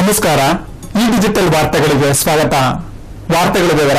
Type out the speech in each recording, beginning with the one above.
ನಮಸ್ಕಾರ ಈ ಡಿಜಿಟಲ್ ವಾರ್ತೆಗಳಿಗೆ ಸ್ವಾಗತ ವಾರ್ತೆಗಳ ವಿವರ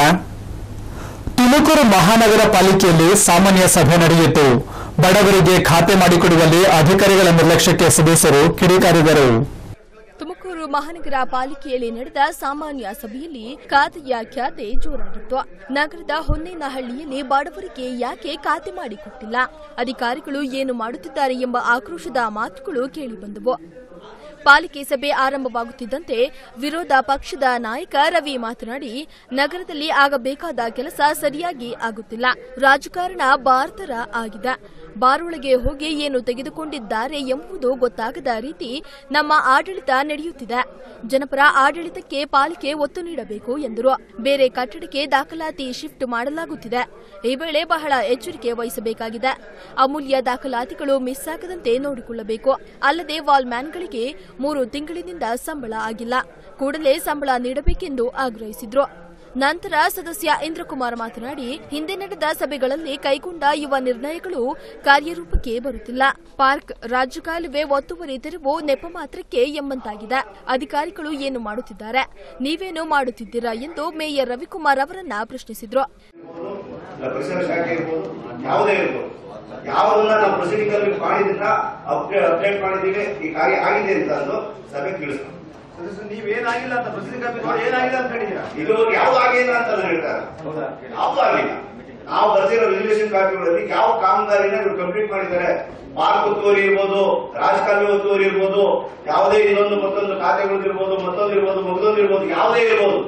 ತುಮಕೂರು ಮಹಾನಗರ ಪಾಲಿಕೆಯಲ್ಲಿ ಸಾಮಾನ್ಯ ಸಭೆ ನಡೆಯಿತು ಬಡವರಿಗೆ ಖಾತೆ ಮಾಡಿಕೊಡುವಲ್ಲಿ ಅಧಿಕಾರಿಗಳ ನಿರ್ಲಕ್ಷ್ಯಕ್ಕೆ ಸದಸ್ಯರು ಕಿಡಿಕಾರಿದರು ತುಮಕೂರು ಮಹಾನಗರ ಪಾಲಿಕೆಯಲ್ಲಿ ನಡೆದ ಸಾಮಾನ್ಯ ಸಭೆಯಲ್ಲಿ ಖಾತೆಯ ಖ್ಯಾತೆ ಜೋರಾಗಿತ್ತು ನಗರದ ಹೊನ್ನೇನಹಳ್ಳಿಯಲ್ಲಿ ಬಡವರಿಗೆ ಯಾಕೆ ಖಾತೆ ಮಾಡಿಕೊಟ್ಟಿಲ್ಲ ಅಧಿಕಾರಿಗಳು ಏನು ಮಾಡುತ್ತಿದ್ದಾರೆ ಎಂಬ ಆಕ್ರೋಶದ ಮಾತುಗಳು ಕೇಳಿಬಂದವು ಪಾಲಿಕೆ ಸಭೆ ಆರಂಭವಾಗುತ್ತಿದ್ದಂತೆ ವಿರೋಧ ಪಕ್ಷದ ನಾಯಕ ರವಿ ಮಾತನಾಡಿ ನಗರದಲ್ಲಿ ಆಗಬೇಕಾದ ಕೆಲಸ ಸರಿಯಾಗಿ ಆಗುತ್ತಿಲ್ಲ ರಾಜಕಾರಣ ಬಾರ್ತರ ಆಗಿದೆ ಬಾರೊಳಗೆ ಹೋಗಿ ಏನು ತೆಗೆದುಕೊಂಡಿದ್ದಾರೆ ಎಂಬುದು ಗೊತ್ತಾಗದ ರೀತಿ ನಮ್ಮ ಆಡಳಿತ ನಡೆಯುತ್ತಿದೆ ಜನಪರ ಆಡಳಿತಕ್ಕೆ ಪಾಲಿಕೆ ಒತ್ತು ನೀಡಬೇಕು ಎಂದರು ಬೇರೆ ಕಟ್ಟಡಕ್ಕೆ ದಾಖಲಾತಿ ಶಿಫ್ಟ್ ಮಾಡಲಾಗುತ್ತಿದೆ ಈ ವೇಳೆ ಬಹಳ ಎಚ್ಚರಿಕೆ ವಹಿಸಬೇಕಾಗಿದೆ ಅಮೂಲ್ಯ ದಾಖಲಾತಿಗಳು ಮಿಸ್ ಆಗದಂತೆ ನೋಡಿಕೊಳ್ಳಬೇಕು ಅಲ್ಲದೆ ವಾಲ್ಮ್ಯಾನ್ಗಳಿಗೆ ಮೂರು ತಿಂಗಳಿನಿಂದ ಸಂಬಳ ಆಗಿಲ್ಲ ಕೂಡಲೇ ಸಂಬಳ ನೀಡಬೇಕೆಂದು ಆಗ್ರಹಿಸಿದ್ರು ನಂತರ ಸದಸ್ಯ ಇಂದ್ರಕುಮಾರ್ ಮಾತನಾಡಿ ಹಿಂದೆ ನಡೆದ ಸಭೆಗಳಲ್ಲಿ ಕೈಗೊಂಡ ಯುವ ನಿರ್ಣಯಗಳು ಕಾರ್ಯರೂಪಕ್ಕೆ ಬರುತ್ತಿಲ್ಲ ಪಾರ್ಕ್ ರಾಜಕಾಲುವೆ ಒತ್ತುವರಿ ತೆರವು ನೆಪ ಮಾತ್ರಕ್ಕೆ ಎಂಬಂತಾಗಿದೆ ಅಧಿಕಾರಿಗಳು ಏನು ಮಾಡುತ್ತಿದ್ದಾರೆ ನೀವೇನು ಮಾಡುತ್ತಿದ್ದೀರಾ ಎಂದು ಮೇಯರ್ ರವಿಕುಮಾರ್ ಅವರನ್ನ ಪ್ರಶ್ನಿಸಿದ್ರು ಇಲ್ಲ ಪರಿಸರ ಶಾಖೆ ಇರ್ಬೋದು ಯಾವುದೇ ಇರ್ಬೋದು ಯಾವುದನ್ನ ನಾವು ಪ್ರೊಸೀಡಿಂಗ್ ಅಲ್ಲಿ ಮಾಡಿದ್ರಿಂದ ಅಪ್ಡೇಟ್ ಅಪ್ಡೇಟ್ ಮಾಡಿದ್ದೀವಿ ಈ ಕಾರ್ಯ ಆಗಿದೆ ಅಂತ ಅಂದು ಸಭೆ ತಿಳಿಸ್ತಾರೆ ನೀವೇನಾಗಿಲ್ಲ ಅಂತ ಪ್ರಸಿದ್ಧಿ ಕಾಪಿ ನೋಡಿ ಏನಾಗಿಲ್ಲ ಅಂತ ಹೇಳಿದ್ದೀರಾ ಇದು ಯಾವ್ದು ಆಗಿಲ್ಲ ಅಂತ ಹೇಳ್ತಾರೆ ಯಾವ್ದು ಆಗಿಲ್ಲ ನಾವು ಬರ್ದಿರೋ ರೆಸಲ್ಯೂಷನ್ ಕಾಪಿಗಳಲ್ಲಿ ಯಾವ ಕಾಮಗಾರಿನ ಇವ್ರು ಕಂಪ್ಲೀಟ್ ಮಾಡಿದ್ದಾರೆ ಪಾರ್ಕ್ ಒತ್ತುವರಿ ಇರ್ಬೋದು ರಾಜಕಾಲುವೆ ಒತ್ತುವರಿ ಇರ್ಬೋದು ಯಾವುದೇ ಇನ್ನೊಂದು ಮತ್ತೊಂದು ಖಾತೆಗಳು ಇರ್ಬೋದು ಮತ್ತೊಂದು ಇರ್ಬೋದು ಮಗದೊಂದು ಇರ್ಬೋದು ಯಾವುದೇ ಇರ್ಬೋದು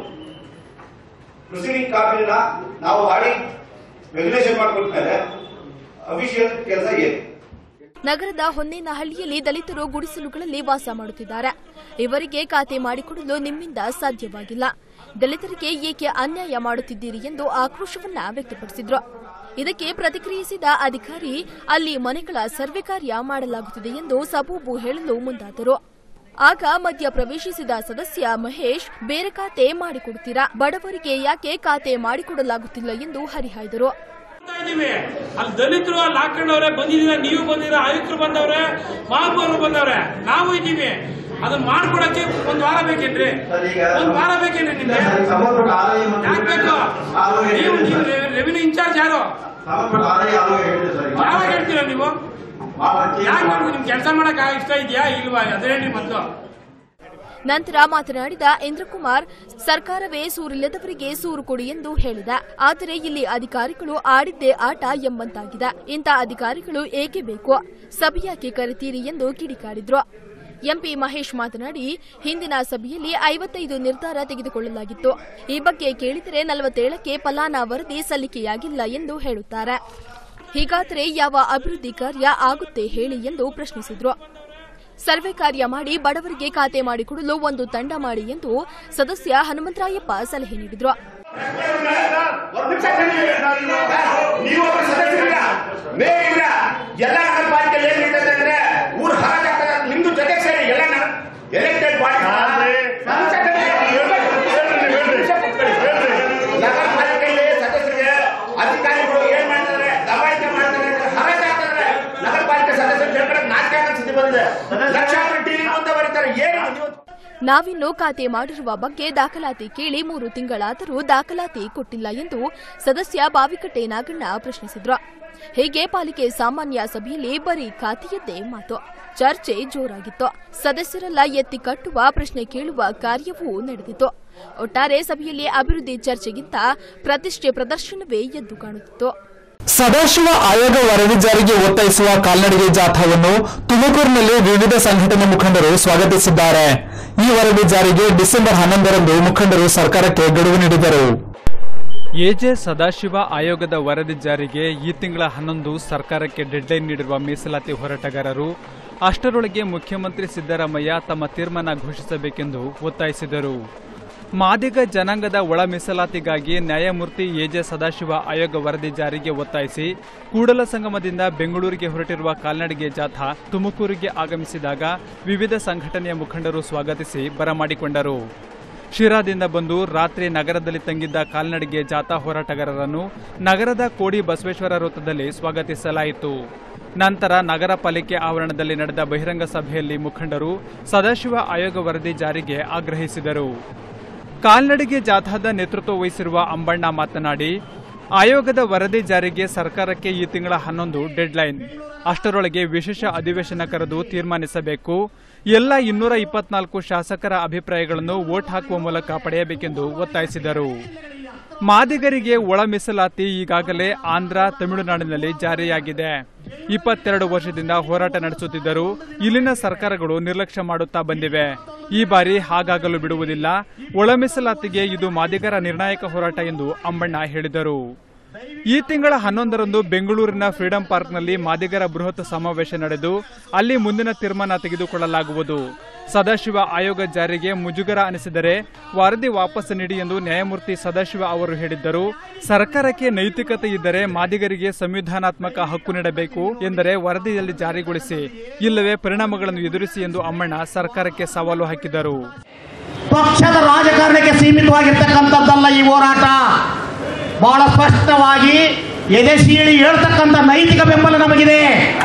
ಪ್ರೊಸೀಡಿಂಗ್ ಕಾಪಿನ ನಾವು ಮಾಡಿ ರೆಗ್ಯುಲೇಷನ್ ಮಾಡ್ಕೊಟ್ಮೇಲೆ ಅಫಿಷಿಯಲ್ ಕೆಲಸ ಏನು ನಗರದ ಹೊನ್ನೇನಹಳ್ಳಿಯಲ್ಲಿ ದಲಿತರು ಗುಡಿಸಲುಗಳಲ್ಲಿ ವಾಸ ಮಾಡುತ್ತಿದ್ದಾರೆ ಇವರಿಗೆ ಖಾತೆ ಮಾಡಿಕೊಡಲು ನಿಮ್ಮಿಂದ ಸಾಧ್ಯವಾಗಿಲ್ಲ ದಲಿತರಿಗೆ ಏಕೆ ಅನ್ಯಾಯ ಮಾಡುತ್ತಿದ್ದೀರಿ ಎಂದು ಆಕ್ರೋಶವನ್ನ ವ್ಯಕ್ತಪಡಿಸಿದ್ರು ಇದಕ್ಕೆ ಪ್ರತಿಕ್ರಿಯಿಸಿದ ಅಧಿಕಾರಿ ಅಲ್ಲಿ ಮನೆಗಳ ಸರ್ವೆ ಕಾರ್ಯ ಮಾಡಲಾಗುತ್ತಿದೆ ಎಂದು ಸಬೂಬು ಹೇಳಲು ಮುಂದಾದರು ಆಗ ಮಧ್ಯ ಪ್ರವೇಶಿಸಿದ ಸದಸ್ಯ ಮಹೇಶ್ ಬೇರೆ ಖಾತೆ ಮಾಡಿಕೊಡುತ್ತೀರಾ ಬಡವರಿಗೆ ಯಾಕೆ ಖಾತೆ ಮಾಡಿಕೊಡಲಾಗುತ್ತಿಲ್ಲ ಎಂದು ಹರಿಹಾಯ್ದರು ಮಾಡ್ತಾ ಇದೀವಿ ಅಲ್ಲಿ ದಲಿತರು ಅಲ್ಲಿ ಹಾಕೊಂಡವ್ರೆ ಬಂದಿದ್ದೀರಾ ನೀವು ಬಂದಿದ್ದೀರಾ ಆಯುಕ್ತರು ಬಂದವ್ರೆ ಮಹಾಪೌರರು ಬಂದವ್ರೆ ನಾವು ಇದ್ದೀವಿ ಅದನ್ನ ಮಾಡ್ಕೊಡಕ್ಕೆ ಒಂದ್ ವಾರ ಬೇಕೇನ್ರಿ ಒಂದ್ ವಾರ ಬೇಕೇನ್ರಿ ನಿಮ್ಗೆ ಸಂಬಂಧಪಟ್ಟ ಆದಾಯ ಮತ್ತು ಯಾಕೆ ಬೇಕು ಆರೋಗ್ಯ ನೀವು ನೀವು ಹೇಳಿದೆ ರೆವಿನ್ಯೂ ಇನ್ಚಾರ್ಜ್ ಯಾರು ಸಂಬಂಧಪಟ್ಟ ಆದಾಯ ಆರೋಗ್ಯ ಹೇಳಿದೆ ಸರ್ ಯಾವಾಗ ಹೇಳ್ತೀರಾ ನೀವು ಮಾಡಕ್ಕೆ ಯಾಕೆ ಮಾಡ್ತೀವಿ ನಿಮ್ ಕೆಲಸ ಮಾಡಕ್ ಇಷ್ಟ ಇದೆಯಾ ಇಲ್ವಾ ಅದೇನ್ರಿ ಮೊದ್ಲು ನಂತರ ಮಾತನಾಡಿದ ಇಂದ್ರಕುಮಾರ್ ಸರ್ಕಾರವೇ ಸೂರಿಲ್ಲದವರಿಗೆ ಸೂರು ಕೊಡಿ ಎಂದು ಹೇಳಿದ ಆದರೆ ಇಲ್ಲಿ ಅಧಿಕಾರಿಗಳು ಆಡಿದ್ದೇ ಆಟ ಎಂಬಂತಾಗಿದೆ ಇಂಥ ಅಧಿಕಾರಿಗಳು ಏಕೆ ಬೇಕು ಸಭೆಯಾಕೆ ಕರೆತೀರಿ ಎಂದು ಕಿಡಿಕಾಡಿದ್ರು ಎಂಪಿ ಮಹೇಶ್ ಮಾತನಾಡಿ ಹಿಂದಿನ ಸಭೆಯಲ್ಲಿ ಐವತ್ತೈದು ನಿರ್ಧಾರ ತೆಗೆದುಕೊಳ್ಳಲಾಗಿತ್ತು ಈ ಬಗ್ಗೆ ಕೇಳಿದರೆ ನಲವತ್ತೇಳಕ್ಕೆ ಫಲಾನ ವರದಿ ಸಲ್ಲಿಕೆಯಾಗಿಲ್ಲ ಎಂದು ಹೇಳುತ್ತಾರೆ ಹೀಗಾದರೆ ಯಾವ ಅಭಿವೃದ್ಧಿ ಕಾರ್ಯ ಆಗುತ್ತೆ ಹೇಳಿ ಎಂದು ಪ್ರಶ್ನಿಸಿದ್ರು ಸರ್ವೆ ಕಾರ್ಯ ಮಾಡಿ ಬಡವರಿಗೆ ಖಾತೆ ಮಾಡಿಕೊಡಲು ಒಂದು ತಂಡ ಮಾಡಿ ಎಂದು ಸದಸ್ಯ ಹನುಮಂತರಾಯಪ್ಪ ಸಲಹೆ ನೀಡಿದ್ರು ನೀವೊಬ್ಬ ಸದಸ್ಯರಿಲ್ಲ ಮೇಲಿಲ್ಲ ಎಲ್ಲ ನಗರ ಪಾಲಿಕೆಯಲ್ಲಿ ಏನ್ ನಡೀತದೆ ಅಂದ್ರೆ ಊರು ಹಾಳಾಗ್ತದೆ ನಿಮ್ದು ಜೊತೆ ಸೇರಿ ಎಲ್ಲ ಎಲೆಕ್ಟೆಡ್ ಬಾಡಿ ನಗರ ಪಾಲಿಕೆಯಲ್ಲಿ ಸದಸ್ಯರಿಗೆ ಅಧಿಕಾರಿಗಳು ಏನ್ ಮಾಡ್ತಾರೆ ದಬಾಯಿಕೆ ಮಾಡ್ತಾರೆ ಅಂದ್ರೆ ಹರಾಜ್ ಆಗ್ತಾರೆ ನಗರ ಪಾಲಿಕೆ ಸದಸ್ಯರು ಜನಗಳ ನಾಟಕ ಆಗೋ ಸ್ಥಿತಿ ಬಂದಿದೆ ಲಕ್ಷಾಂತರ ಟಿವಿ ಮುಂದೆ ಬರೀತಾರೆ ಏನು ನೀವು ನಾವಿನ್ನು ಖಾತೆ ಮಾಡಿರುವ ಬಗ್ಗೆ ದಾಖಲಾತಿ ಕೇಳಿ ಮೂರು ತಿಂಗಳಾದರೂ ದಾಖಲಾತಿ ಕೊಟ್ಟಿಲ್ಲ ಎಂದು ಸದಸ್ಯ ಬಾವಿಕಟ್ಟೆ ನಾಗಣ್ಣ ಪ್ರಶ್ನಿಸಿದ್ರು ಹೀಗೆ ಪಾಲಿಕೆ ಸಾಮಾನ್ಯ ಸಭೆಯಲ್ಲಿ ಬರೀ ಖಾತೆಯದ್ದೇ ಮಾತು ಚರ್ಚೆ ಜೋರಾಗಿತ್ತು ಸದಸ್ಯರೆಲ್ಲ ಎತ್ತಿ ಕಟ್ಟುವ ಪ್ರಶ್ನೆ ಕೇಳುವ ಕಾರ್ಯವೂ ನಡೆದಿತ್ತು ಒಟ್ಟಾರೆ ಸಭೆಯಲ್ಲಿ ಅಭಿವೃದ್ಧಿ ಚರ್ಚೆಗಿಂತ ಪ್ರತಿಷ್ಠೆ ಪ್ರದರ್ಶನವೇ ಎದ್ದು ಕಾಣುತ್ತಿತ್ತು ಸದಾಶಿವ ಆಯೋಗ ವರದಿ ಜಾರಿಗೆ ಒತ್ತಾಯಿಸುವ ಕಾಲ್ನಡಿಗೆ ಜಾಥಾವನ್ನು ತುಮಕೂರಿನಲ್ಲಿ ವಿವಿಧ ಸಂಘಟನೆ ಮುಖಂಡರು ಸ್ವಾಗತಿಸಿದ್ದಾರೆ ಈ ವರದಿ ಜಾರಿಗೆ ಡಿಸೆಂಬರ್ ಹನ್ನೊಂದರಂದು ಮುಖಂಡರು ಸರ್ಕಾರಕ್ಕೆ ಗಡುವು ನೀಡಿದರು ಎಜೆ ಸದಾಶಿವ ಆಯೋಗದ ವರದಿ ಜಾರಿಗೆ ಈ ತಿಂಗಳ ಹನ್ನೊಂದು ಸರ್ಕಾರಕ್ಕೆ ಡೆಡ್ಲೈನ್ ನೀಡಿರುವ ಮೀಸಲಾತಿ ಹೋರಾಟಗಾರರು ಅಷ್ಟರೊಳಗೆ ಮುಖ್ಯಮಂತ್ರಿ ಸಿದ್ದರಾಮಯ್ಯ ತಮ್ಮ ತೀರ್ಮಾನ ಘೋಷಿಸಬೇಕೆಂದು ಒತ್ತಾಯಿಸಿದರು ಮಾದಿಗ ಜನಾಂಗದ ಒಳ ಮೀಸಲಾತಿಗಾಗಿ ನ್ಯಾಯಮೂರ್ತಿ ಎಜೆ ಸದಾಶಿವ ಆಯೋಗ ವರದಿ ಜಾರಿಗೆ ಒತ್ತಾಯಿಸಿ ಕೂಡಲ ಸಂಗಮದಿಂದ ಬೆಂಗಳೂರಿಗೆ ಹೊರಟಿರುವ ಕಾಲ್ನಡಿಗೆ ಜಾಥಾ ತುಮಕೂರಿಗೆ ಆಗಮಿಸಿದಾಗ ವಿವಿಧ ಸಂಘಟನೆಯ ಮುಖಂಡರು ಸ್ವಾಗತಿಸಿ ಬರಮಾಡಿಕೊಂಡರು ಶಿರಾದಿಂದ ಬಂದು ರಾತ್ರಿ ನಗರದಲ್ಲಿ ತಂಗಿದ್ದ ಕಾಲ್ನಡಿಗೆ ಜಾಥಾ ಹೋರಾಟಗಾರರನ್ನು ನಗರದ ಕೋಡಿ ಬಸವೇಶ್ವರ ವೃತ್ತದಲ್ಲಿ ಸ್ವಾಗತಿಸಲಾಯಿತು ನಂತರ ನಗರ ಪಾಲಿಕೆ ಆವರಣದಲ್ಲಿ ನಡೆದ ಬಹಿರಂಗ ಸಭೆಯಲ್ಲಿ ಮುಖಂಡರು ಸದಾಶಿವ ಆಯೋಗ ವರದಿ ಜಾರಿಗೆ ಆಗ್ರಹಿಸಿದರು ಕಾಲ್ನಡಿಗೆ ಜಾಥಾದ ನೇತೃತ್ವ ವಹಿಸಿರುವ ಅಂಬಣ್ಣ ಮಾತನಾಡಿ ಆಯೋಗದ ವರದಿ ಜಾರಿಗೆ ಸರ್ಕಾರಕ್ಕೆ ಈ ತಿಂಗಳ ಹನ್ನೊಂದು ಡೆಡ್ಲೈನ್ ಅಷ್ಟರೊಳಗೆ ವಿಶೇಷ ಅಧಿವೇಶನ ಕರೆದು ತೀರ್ಮಾನಿಸಬೇಕು ಎಲ್ಲ ಇನ್ನೂರ ಇಪ್ಪತ್ನಾಲ್ಕು ಶಾಸಕರ ಅಭಿಪ್ರಾಯಗಳನ್ನು ವೋಟ್ ಹಾಕುವ ಮೂಲಕ ಪಡೆಯಬೇಕೆಂದು ಒತ್ತಾಯಿಸಿದರು ಮಾದಿಗರಿಗೆ ಒಳ ಮೀಸಲಾತಿ ಈಗಾಗಲೇ ಆಂಧ್ರ ತಮಿಳುನಾಡಿನಲ್ಲಿ ಜಾರಿಯಾಗಿದೆ ಇಪ್ಪತ್ತೆರಡು ವರ್ಷದಿಂದ ಹೋರಾಟ ನಡೆಸುತ್ತಿದ್ದರೂ ಇಲ್ಲಿನ ಸರ್ಕಾರಗಳು ನಿರ್ಲಕ್ಷ್ಯ ಮಾಡುತ್ತಾ ಬಂದಿವೆ ಈ ಬಾರಿ ಹಾಗಾಗಲು ಬಿಡುವುದಿಲ್ಲ ಒಳ ಮೀಸಲಾತಿಗೆ ಇದು ಮಾದಿಗರ ನಿರ್ಣಾಯಕ ಹೋರಾಟ ಎಂದು ಅಂಬಣ್ಣ ಹೇಳಿದರು ಈ ತಿಂಗಳ ಹನ್ನೊಂದರಂದು ಬೆಂಗಳೂರಿನ ಫ್ರೀಡಂ ಪಾರ್ಕ್ನಲ್ಲಿ ಮಾದಿಗರ ಬೃಹತ್ ಸಮಾವೇಶ ನಡೆದು ಅಲ್ಲಿ ಮುಂದಿನ ತೀರ್ಮಾನ ತೆಗೆದುಕೊಳ್ಳಲಾಗುವುದು ಸದಾಶಿವ ಆಯೋಗ ಜಾರಿಗೆ ಮುಜುಗರ ಅನಿಸಿದರೆ ವರದಿ ವಾಪಸ್ ನೀಡಿ ಎಂದು ನ್ಯಾಯಮೂರ್ತಿ ಸದಾಶಿವ ಅವರು ಹೇಳಿದ್ದರು ಸರ್ಕಾರಕ್ಕೆ ನೈತಿಕತೆ ಇದ್ದರೆ ಮಾದಿಗರಿಗೆ ಸಂವಿಧಾನಾತ್ಮಕ ಹಕ್ಕು ನೀಡಬೇಕು ಎಂದರೆ ವರದಿಯಲ್ಲಿ ಜಾರಿಗೊಳಿಸಿ ಇಲ್ಲವೇ ಪರಿಣಾಮಗಳನ್ನು ಎದುರಿಸಿ ಎಂದು ಅಮ್ಮಣ್ಣ ಸರ್ಕಾರಕ್ಕೆ ಸವಾಲು ಹಾಕಿದರು ಪಕ್ಷದ ರಾಜಕಾರಣಕ್ಕೆ ಸೀಮಿತವಾಗಿರ್ತಕ್ಕಂಥದ್ದಲ್ಲ ಈ ಹೋರಾಟ ಬಹಳ ಸ್ಪಷ್ಟವಾಗಿ ಎದೆ ಸೀಳಿ ಹೇಳ್ತಕ್ಕಂಥ ನೈತಿಕ ಬೆಂಬಲ ನಮಗಿದೆ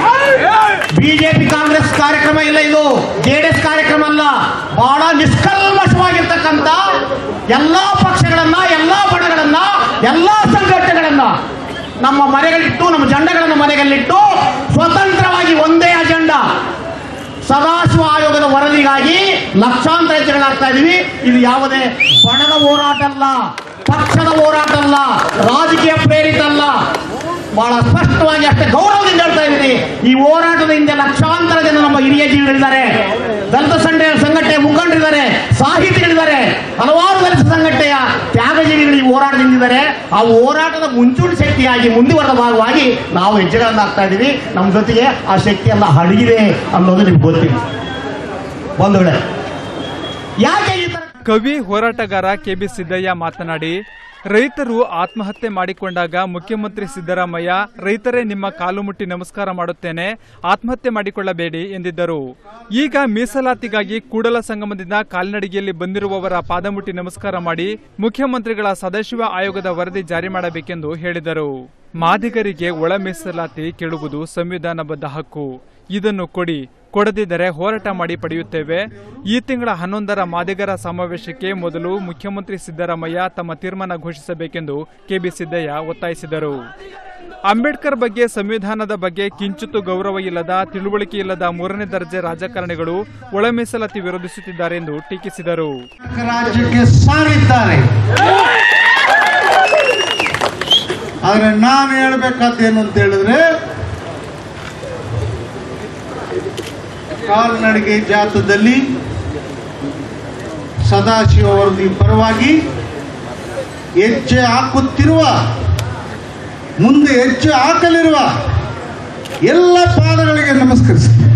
ಬಿಜೆಪಿ ಕಾಂಗ್ರೆಸ್ ಕಾರ್ಯಕ್ರಮ ಇಲ್ಲ ಇದು ಜೆಡಿಎಸ್ ಕಾರ್ಯಕ್ರಮ ಅಲ್ಲ ಬಹಳ ನಿಷ್ಕಲ್ಮಶವಾಗಿರ್ತಕ್ಕಂಥ ಎಲ್ಲಾ ಪಕ್ಷಗಳನ್ನ ಎಲ್ಲಾ ಬಣಗಳನ್ನ ಎಲ್ಲಾ ಸಂಘಟನೆಗಳನ್ನ ನಮ್ಮ ಮನೆಗಳಿಟ್ಟು ನಮ್ಮ ಜೆಂಡಗಳನ್ನು ಮನೆಯಲ್ಲಿಟ್ಟು ಸ್ವತಂತ್ರವಾಗಿ ಒಂದೇ ಅಜೆಂಡಾ ಸದಾಶಿವ ಆಯೋಗದ ವರದಿಗಾಗಿ ಲಕ್ಷಾಂತರ ಹೆಜ್ಜೆಗಳಾಗ್ತಾ ಇದೀವಿ ಇದು ಯಾವುದೇ ಬಣದ ಹೋರಾಟ ಅಲ್ಲ ಪಕ್ಷದ ಹೋರಾಟ ಅಲ್ಲ ರಾಜಕೀಯ ಪ್ರೇರಿತ ಅಲ್ಲ ಬಹಳ ಸ್ಪಷ್ಟವಾಗಿ ಅಷ್ಟೇ ಗೌರವದಿಂದ ಹೇಳ್ತಾ ಇದ್ದೀನಿ ಈ ಹೋರಾಟದ ಹಿಂದೆ ಲಕ್ಷಾಂತರ ಜನ ನಮ್ಮ ಹಿರಿಯ ಜೀವಿಗಳಿದ್ದಾರೆ ದಲಿತ ಸಂಘ ಸಂಘಟನೆ ಮುಖಂಡರಿದ್ದಾರೆ ಸಾಹಿತಿಗಳಿದ್ದಾರೆ ಹಲವಾರು ದಲಿತ ಸಂಘಟನೆಯ ತ್ಯಾಗಜೀವಿಗಳು ಈ ಹೋರಾಟದಿಂದಿದ್ದಾರೆ ಆ ಹೋರಾಟದ ಮುಂಚೂಣಿ ಶಕ್ತಿಯಾಗಿ ಮುಂದುವರೆದ ಭಾಗವಾಗಿ ನಾವು ಹೆಜ್ಜೆಗಳನ್ನು ಹಾಕ್ತಾ ಇದ್ದೀವಿ ನಮ್ಮ ಜೊತೆಗೆ ಆ ಶಕ್ತಿ ಎಲ್ಲ ಅಡಗಿದೆ ಅನ್ನೋದು ನಿಮ್ಗೆ ಗೊತ್ತಿಲ್ಲ ಒಂದು ವೇಳೆ ಯಾಕೆ ಈ ತರ ಕವಿ ಹೋರಾಟಗಾರ ಕೆಬಿ ಸಿದ್ದಯ್ಯ ಮಾತನಾಡಿ ರೈತರು ಆತ್ಮಹತ್ಯೆ ಮಾಡಿಕೊಂಡಾಗ ಮುಖ್ಯಮಂತ್ರಿ ಸಿದ್ದರಾಮಯ್ಯ ರೈತರೇ ನಿಮ್ಮ ಕಾಲು ಮುಟ್ಟಿ ನಮಸ್ಕಾರ ಮಾಡುತ್ತೇನೆ ಆತ್ಮಹತ್ಯೆ ಮಾಡಿಕೊಳ್ಳಬೇಡಿ ಎಂದಿದ್ದರು ಈಗ ಮೀಸಲಾತಿಗಾಗಿ ಕೂಡಲ ಸಂಗಮದಿಂದ ಕಾಲ್ನಡಿಗೆಯಲ್ಲಿ ಬಂದಿರುವವರ ಪಾದಮುಟ್ಟಿ ನಮಸ್ಕಾರ ಮಾಡಿ ಮುಖ್ಯಮಂತ್ರಿಗಳ ಸದಾಶಿವ ಆಯೋಗದ ವರದಿ ಜಾರಿ ಮಾಡಬೇಕೆಂದು ಹೇಳಿದರು ಮಾದಿಗರಿಗೆ ಒಳ ಮೀಸಲಾತಿ ಕೇಳುವುದು ಸಂವಿಧಾನಬದ್ಧ ಹಕ್ಕು ಇದನ್ನು ಕೊಡಿ ಕೊಡದಿದ್ದರೆ ಹೋರಾಟ ಮಾಡಿ ಪಡೆಯುತ್ತೇವೆ ಈ ತಿಂಗಳ ಹನ್ನೊಂದರ ಮಾದಿಗರ ಸಮಾವೇಶಕ್ಕೆ ಮೊದಲು ಮುಖ್ಯಮಂತ್ರಿ ಸಿದ್ದರಾಮಯ್ಯ ತಮ್ಮ ತೀರ್ಮಾನ ಘೋಷಿಸಬೇಕೆಂದು ಕೆಬಿ ಸಿದ್ದಯ್ಯ ಒತ್ತಾಯಿಸಿದರು ಅಂಬೇಡ್ಕರ್ ಬಗ್ಗೆ ಸಂವಿಧಾನದ ಬಗ್ಗೆ ಕಿಂಚಿತ್ತು ಗೌರವ ಇಲ್ಲದ ತಿಳುವಳಿಕೆ ಇಲ್ಲದ ಮೂರನೇ ದರ್ಜೆ ರಾಜಕಾರಣಿಗಳು ಒಳ ಮೀಸಲಾತಿ ವಿರೋಧಿಸುತ್ತಿದ್ದಾರೆ ಎಂದು ಟೀಕಿಸಿದರು ರಾಜ್ಯಕ್ಕೆ ಸಾರಿದ್ದಾರೆ ಆದ್ರೆ ನಾನು ಹೇಳ್ಬೇಕಾದ್ದೇನು ಅಂತ ಹೇಳಿದ್ರೆ ಕಾಲ್ನಡಿಗೆ ಜಾಥದಲ್ಲಿ ಸದಾಶಿವ ವರದಿ ಪರವಾಗಿ ಹೆಜ್ಜೆ ಹಾಕುತ್ತಿರುವ ಮುಂದೆ ಹೆಜ್ಜೆ ಹಾಕಲಿರುವ ಎಲ್ಲ ಪಾದಗಳಿಗೆ ನಮಸ್ಕರಿಸ್ತೀನಿ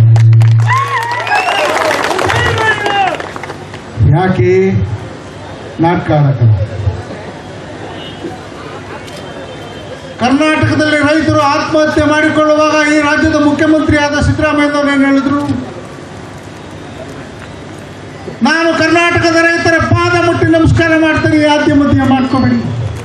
ಯಾಕೆ ನಾಟಕ ಆಡಕ್ಕಲ್ಲ ಕರ್ನಾಟಕದಲ್ಲಿ ರೈತರು ಆತ್ಮಹತ್ಯೆ ಮಾಡಿಕೊಳ್ಳುವಾಗ ಈ ರಾಜ್ಯದ ಮುಖ್ಯಮಂತ್ರಿ ಆದ ಸಿದ್ದರಾಮಯ್ಯನವರು ಏನು ಹೇಳಿದ್ರು ನಾನು ಕರ್ನಾಟಕದ ರೈತರ ಪಾದ ಮುಟ್ಟಿ ನಮಸ್ಕಾರ ಮಾಡ್ತೀನಿ ಆದ್ಯ ಮಧ್ಯ ಮಾಡ್ಕೋಬೇಡಿ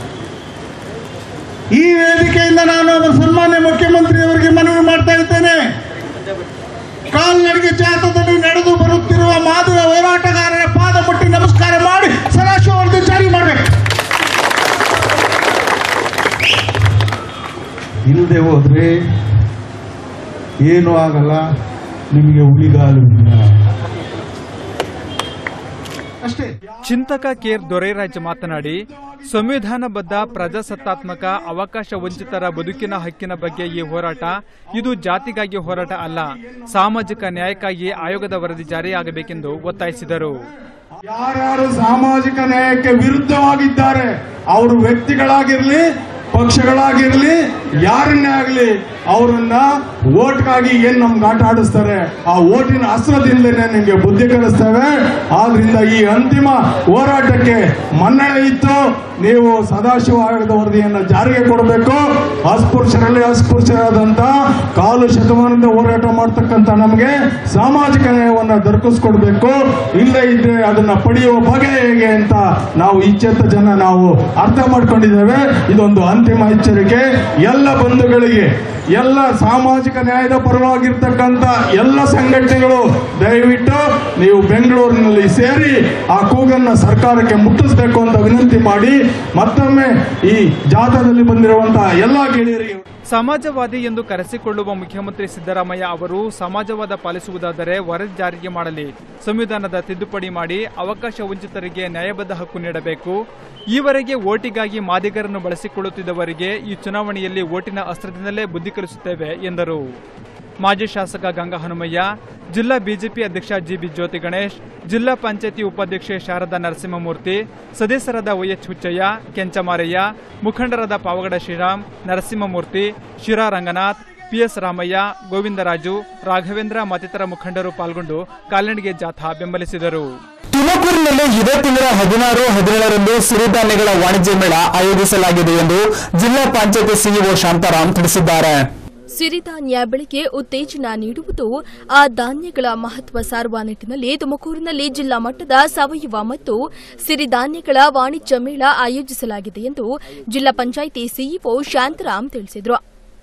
ಈ ವೇದಿಕೆಯಿಂದ ನಾನು ಒಬ್ಬ ಸನ್ಮಾನ್ಯ ಮುಖ್ಯಮಂತ್ರಿಯವರಿಗೆ ಮನವಿ ಮಾಡ್ತಾ ಇದ್ದೇನೆ ಕಾಲ್ನಡಿಗೆ ಜಾಥಾದಲ್ಲಿ ನಡೆದು ಬರುತ್ತಿರುವ ಮಾದರ ಹೋರಾಟಗಾರರ ಪಾದ ಮುಟ್ಟಿ ನಮಸ್ಕಾರ ಮಾಡಿ ಸದಾಶಿವ ವರದಿ ಜಾರಿ ಮಾಡಬೇಕು ಇಲ್ಲದೆ ಹೋದ್ರೆ ಏನು ಆಗಲ್ಲ ನಿಮಗೆ ಉಳಿಗಾಲು ಇಲ್ಲ ಅಷ್ಟೇ ಚಿಂತಕ ಕೇರ್ ದೊರೈರಾಜ್ ಮಾತನಾಡಿ ಸಂವಿಧಾನಬದ್ಧ ಪ್ರಜಾಸತ್ತಾತ್ಮಕ ಅವಕಾಶ ವಂಚಿತರ ಬದುಕಿನ ಹಕ್ಕಿನ ಬಗ್ಗೆ ಈ ಹೋರಾಟ ಇದು ಜಾತಿಗಾಗಿ ಹೋರಾಟ ಅಲ್ಲ ಸಾಮಾಜಿಕ ನ್ಯಾಯಕ್ಕಾಗಿ ಆಯೋಗದ ವರದಿ ಜಾರಿಯಾಗಬೇಕೆಂದು ಒತ್ತಾಯಿಸಿದರು ಯಾರ್ಯಾರು ಸಾಮಾಜಿಕ ನ್ಯಾಯಕ್ಕೆ ವಿರುದ್ಧವಾಗಿದ್ದಾರೆ ಅವರು ವ್ಯಕ್ತಿಗಳಾಗಿರ್ಲಿ ಪಕ್ಷಗಳಾಗಿರ್ಲಿ ಯಾರನ್ನೇ ಆಗಲಿ ಅವರನ್ನ ಓಟ್ಗಾಗಿ ಏನ್ ನಮ್ಗೆ ಆಟ ಆಡಿಸ್ತಾರೆ ಆ ಓಟಿನ ಅಸ್ತ್ರದಿಂದಲೇ ನಿಮ್ಗೆ ಬುದ್ಧಿ ಕಲಿಸ್ತೇವೆ ಆದ್ರಿಂದ ಈ ಅಂತಿಮ ಹೋರಾಟಕ್ಕೆ ಮನ್ನಣೆ ಇತ್ತು ನೀವು ಸದಾಶಿವ ಆಯೋಗದ ವರದಿಯನ್ನು ಜಾರಿಗೆ ಕೊಡಬೇಕು ಅಸ್ಪೃಶ್ಯರಲ್ಲಿ ಅಸ್ಪೃಶ್ಯರಾದಂತ ಕಾಲು ಶತಮಾನದಿಂದ ಹೋರಾಟ ಮಾಡ್ತಕ್ಕಂಥ ನಮಗೆ ಸಾಮಾಜಿಕ ನ್ಯಾಯವನ್ನು ದೊರಕಿಸ್ಕೊಡ್ಬೇಕು ಇಲ್ಲೇ ಇದ್ರೆ ಅದನ್ನ ಪಡೆಯುವ ಬಗೆ ಹೇಗೆ ಅಂತ ನಾವು ಇಚ್ಛೆತ್ತ ಜನ ನಾವು ಅರ್ಥ ಮಾಡ್ಕೊಂಡಿದ್ದೇವೆ ಇದೊಂದು ಅಂತಿಮ ಎಚ್ಚರಿಕೆ ಎಲ್ಲ ಎಲ್ಲ ಬಂಧುಗಳಿಗೆ ಎಲ್ಲ ಸಾಮಾಜಿಕ ನ್ಯಾಯದ ಪರವಾಗಿರ್ತಕ್ಕಂಥ ಎಲ್ಲ ಸಂಘಟನೆಗಳು ದಯವಿಟ್ಟು ನೀವು ಬೆಂಗಳೂರಿನಲ್ಲಿ ಸೇರಿ ಆ ಕೂಗನ್ನ ಸರ್ಕಾರಕ್ಕೆ ಮುಟ್ಟಿಸಬೇಕು ಅಂತ ವಿನಂತಿ ಮಾಡಿ ಮತ್ತೊಮ್ಮೆ ಈ ಜಾಥಾದಲ್ಲಿ ಬಂದಿರುವಂತಹ ಎಲ್ಲ ಗೆಳೆಯರಿಗೆ ಸಮಾಜವಾದಿ ಎಂದು ಕರೆಸಿಕೊಳ್ಳುವ ಮುಖ್ಯಮಂತ್ರಿ ಸಿದ್ದರಾಮಯ್ಯ ಅವರು ಸಮಾಜವಾದ ಪಾಲಿಸುವುದಾದರೆ ವರದಿ ಜಾರಿಗೆ ಮಾಡಲಿ ಸಂವಿಧಾನದ ತಿದ್ದುಪಡಿ ಮಾಡಿ ಅವಕಾಶ ವಂಚಿತರಿಗೆ ನ್ಯಾಯಬದ್ಧ ಹಕ್ಕು ನೀಡಬೇಕು ಈವರೆಗೆ ಓಟಿಗಾಗಿ ಮಾದಿಗರನ್ನು ಬಳಸಿಕೊಳ್ಳುತ್ತಿದ್ದವರಿಗೆ ಈ ಚುನಾವಣೆಯಲ್ಲಿ ಓಟಿನ ಅಸ್ತ್ರದಿಂದಲೇ ಬುದ್ಧಿ ಕಲಿಸುತ್ತೇವೆ ಎಂದರು ಮಾಜಿ ಶಾಸಕ ಗಂಗಾ ಹನುಮಯ್ಯ ಜಿಲ್ಲಾ ಬಿಜೆಪಿ ಅಧ್ಯಕ್ಷ ಜಿಬಿ ಜ್ಯೋತಿ ಗಣೇಶ್ ಜಿಲ್ಲಾ ಪಂಚಾಯತಿ ಉಪಾಧ್ಯಕ್ಷೆ ಶಾರದಾ ನರಸಿಂಹಮೂರ್ತಿ ಸದಸ್ಯರಾದ ವೈಎಚ್ ಹುಚ್ಚಯ್ಯ ಕೆಂಚಮಾರಯ್ಯ ಮುಖಂಡರಾದ ಪಾವಗಡ ಶ್ರೀರಾಮ್ ನರಸಿಂಹಮೂರ್ತಿ ಶಿರಾ ರಂಗನಾಥ್ ಪಿಎಸ್ ರಾಮಯ್ಯ ಗೋವಿಂದರಾಜು ರಾಘವೇಂದ್ರ ಮತ್ತಿತರ ಮುಖಂಡರು ಪಾಲ್ಗೊಂಡು ಕಾಲ್ನಡಿಗೆ ಜಾಥಾ ಬೆಂಬಲಿಸಿದರು ತುಮಕೂರಿನಲ್ಲಿ ಇದೇ ತಿಂಗಳ ಹದಿನಾರು ಹದಿನೇಳರಂದು ಸಿರಿಧಾನ್ಯಗಳ ವಾಣಿಜ್ಯ ಮೇಳ ಆಯೋಜಿಸಲಾಗಿದೆ ಎಂದು ಜಿಲ್ಲಾ ಪಂಚಾಯತ್ ಸಿಇಒ ಶಾಂತಾರಾಮ್ ತಿಳಿಸಿದ್ದಾರೆ ಸಿರಿಧಾನ್ಯ ಬೆಳೆಗೆ ಉತ್ತೇಜನ ನೀಡುವುದು ಆ ಧಾನ್ಯಗಳ ಮಹತ್ವ ಸಾರುವ ನಿಟ್ಟಿನಲ್ಲಿ ತುಮಕೂರಿನಲ್ಲಿ ಜಿಲ್ಲಾ ಮಟ್ಟದ ಸಾವಯವ ಮತ್ತು ಸಿರಿಧಾನ್ಯಗಳ ವಾಣಿಜ್ಯ ಮೇಳ ಆಯೋಜಿಸಲಾಗಿದೆ ಎಂದು ಜಿಲ್ಲಾ ಪಂಚಾಯಿತಿ ಸಿಇಒ ಶಾಂತರಾಮ್ ತಿಳಿಸಿದರು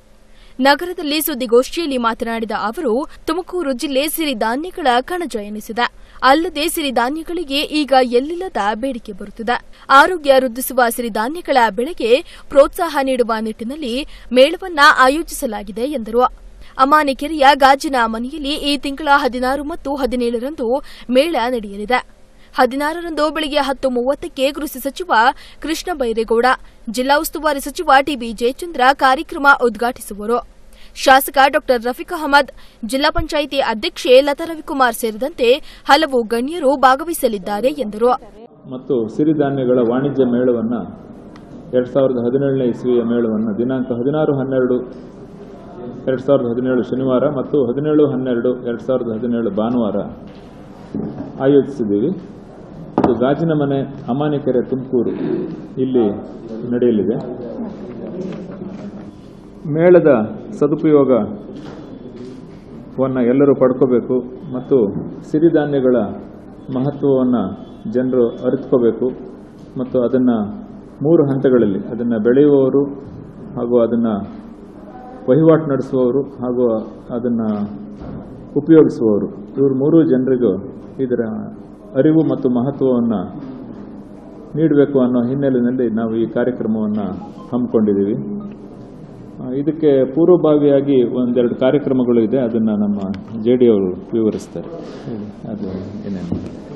ನಗರದಲ್ಲಿ ಸುದ್ದಿಗೋಷ್ಠಿಯಲ್ಲಿ ಮಾತನಾಡಿದ ಅವರು ತುಮಕೂರು ಜಿಲ್ಲೆ ಸಿರಿಧಾನ್ಯಗಳ ಕಣಜ ಎನಿಸಿದೆ ಅಲ್ಲದೆ ಸಿರಿಧಾನ್ಯಗಳಿಗೆ ಈಗ ಎಲ್ಲಿಲ್ಲದ ಬೇಡಿಕೆ ಬರುತ್ತಿದೆ ಆರೋಗ್ಯ ವೃದ್ಧಿಸುವ ಸಿರಿಧಾನ್ಯಗಳ ಬೆಳೆಗೆ ಪ್ರೋತ್ಸಾಹ ನೀಡುವ ನಿಟ್ಟಿನಲ್ಲಿ ಮೇಳವನ್ನ ಆಯೋಜಿಸಲಾಗಿದೆ ಎಂದರು ಅಮಾನಿಕೆರೆಯ ಗಾಜಿನ ಮನೆಯಲ್ಲಿ ಈ ತಿಂಗಳ ಹದಿನಾರು ಮತ್ತು ಹದಿನೇಳರಂದು ಮೇಳ ನಡೆಯಲಿದೆ ಹದಿನಾರರಂದು ಬೆಳಗ್ಗೆ ಹತ್ತು ಮೂವತ್ತಕ್ಕೆ ಕೃಷಿ ಸಚಿವ ಕೃಷ್ಣ ಬೈರೇಗೌಡ ಜಿಲ್ಲಾ ಉಸ್ತುವಾರಿ ಸಚಿವ ಟಿಬಿ ಜಯಚಂದ್ರ ಕಾರ್ಯಕ್ರಮ ಉದ್ಘಾಟಿಸುವರು ಶಾಸಕ ಡಾ ರಫೀಕ್ ಅಹಮದ್ ಜಿಲ್ಲಾ ಪಂಚಾಯಿತಿ ಅಧ್ಯಕ್ಷೆ ಲತಾ ರವಿಕುಮಾರ್ ಸೇರಿದಂತೆ ಹಲವು ಗಣ್ಯರು ಭಾಗವಹಿಸಲಿದ್ದಾರೆ ಎಂದರು ಮತ್ತು ಸಿರಿಧಾನ್ಯಗಳ ವಾಣಿಜ್ಯ ಮೇಳವನ್ನು ಎರಡು ಸಾವಿರದ ಹದಿನೇಳನೇ ಇಸ್ವಿಯ ಮೇಳವನ್ನು ದಿನಾಂಕ ಹದಿನಾರು ಹನ್ನೆರಡು ಎರಡು ಸಾವಿರದ ಹದಿನೇಳು ಶನಿವಾರ ಮತ್ತು ಹದಿನೇಳು ಹನ್ನೆರಡು ಎರಡು ಸಾವಿರದ ಹದಿನೇಳು ಭಾನುವಾರ ಆಯೋಜಿಸಿದ್ದೀವಿ ಇದು ಗಾಜಿನ ಮನೆ ಅಮಾನಿಕೆರೆ ತುಮಕೂರು ಇಲ್ಲಿ ನಡೆಯಲಿದೆ ಮೇಳದ ಸದುಪಯೋಗವನ್ನು ಎಲ್ಲರೂ ಪಡ್ಕೋಬೇಕು ಮತ್ತು ಸಿರಿಧಾನ್ಯಗಳ ಮಹತ್ವವನ್ನು ಜನರು ಅರಿತುಕೋಬೇಕು ಮತ್ತು ಅದನ್ನು ಮೂರು ಹಂತಗಳಲ್ಲಿ ಅದನ್ನು ಬೆಳೆಯುವವರು ಹಾಗೂ ಅದನ್ನು ವಹಿವಾಟು ನಡೆಸುವವರು ಹಾಗೂ ಅದನ್ನು ಉಪಯೋಗಿಸುವವರು ಇವರು ಮೂರೂ ಜನರಿಗೂ ಇದರ ಅರಿವು ಮತ್ತು ಮಹತ್ವವನ್ನು ನೀಡಬೇಕು ಅನ್ನೋ ಹಿನ್ನೆಲೆಯಲ್ಲಿ ನಾವು ಈ ಕಾರ್ಯಕ್ರಮವನ್ನು ಹಮ್ಮಿಕೊಂಡಿದ್ದೀವಿ ಆ, ಇದಕ್ಕೆ ಪೂರ್ವಭಾವಿಯಾಗಿ ಒಂದೆರಡು ಕಾರ್ಯಕ್ರಮಗಳು ಇದೆ ಅದನ್ನು ನಮ್ಮ ಜೆ ಡಿ ಅವರು ವಿವರಿಸ್ತಾರೆ ಹೇಳಿ ಅದು ಏನೇನು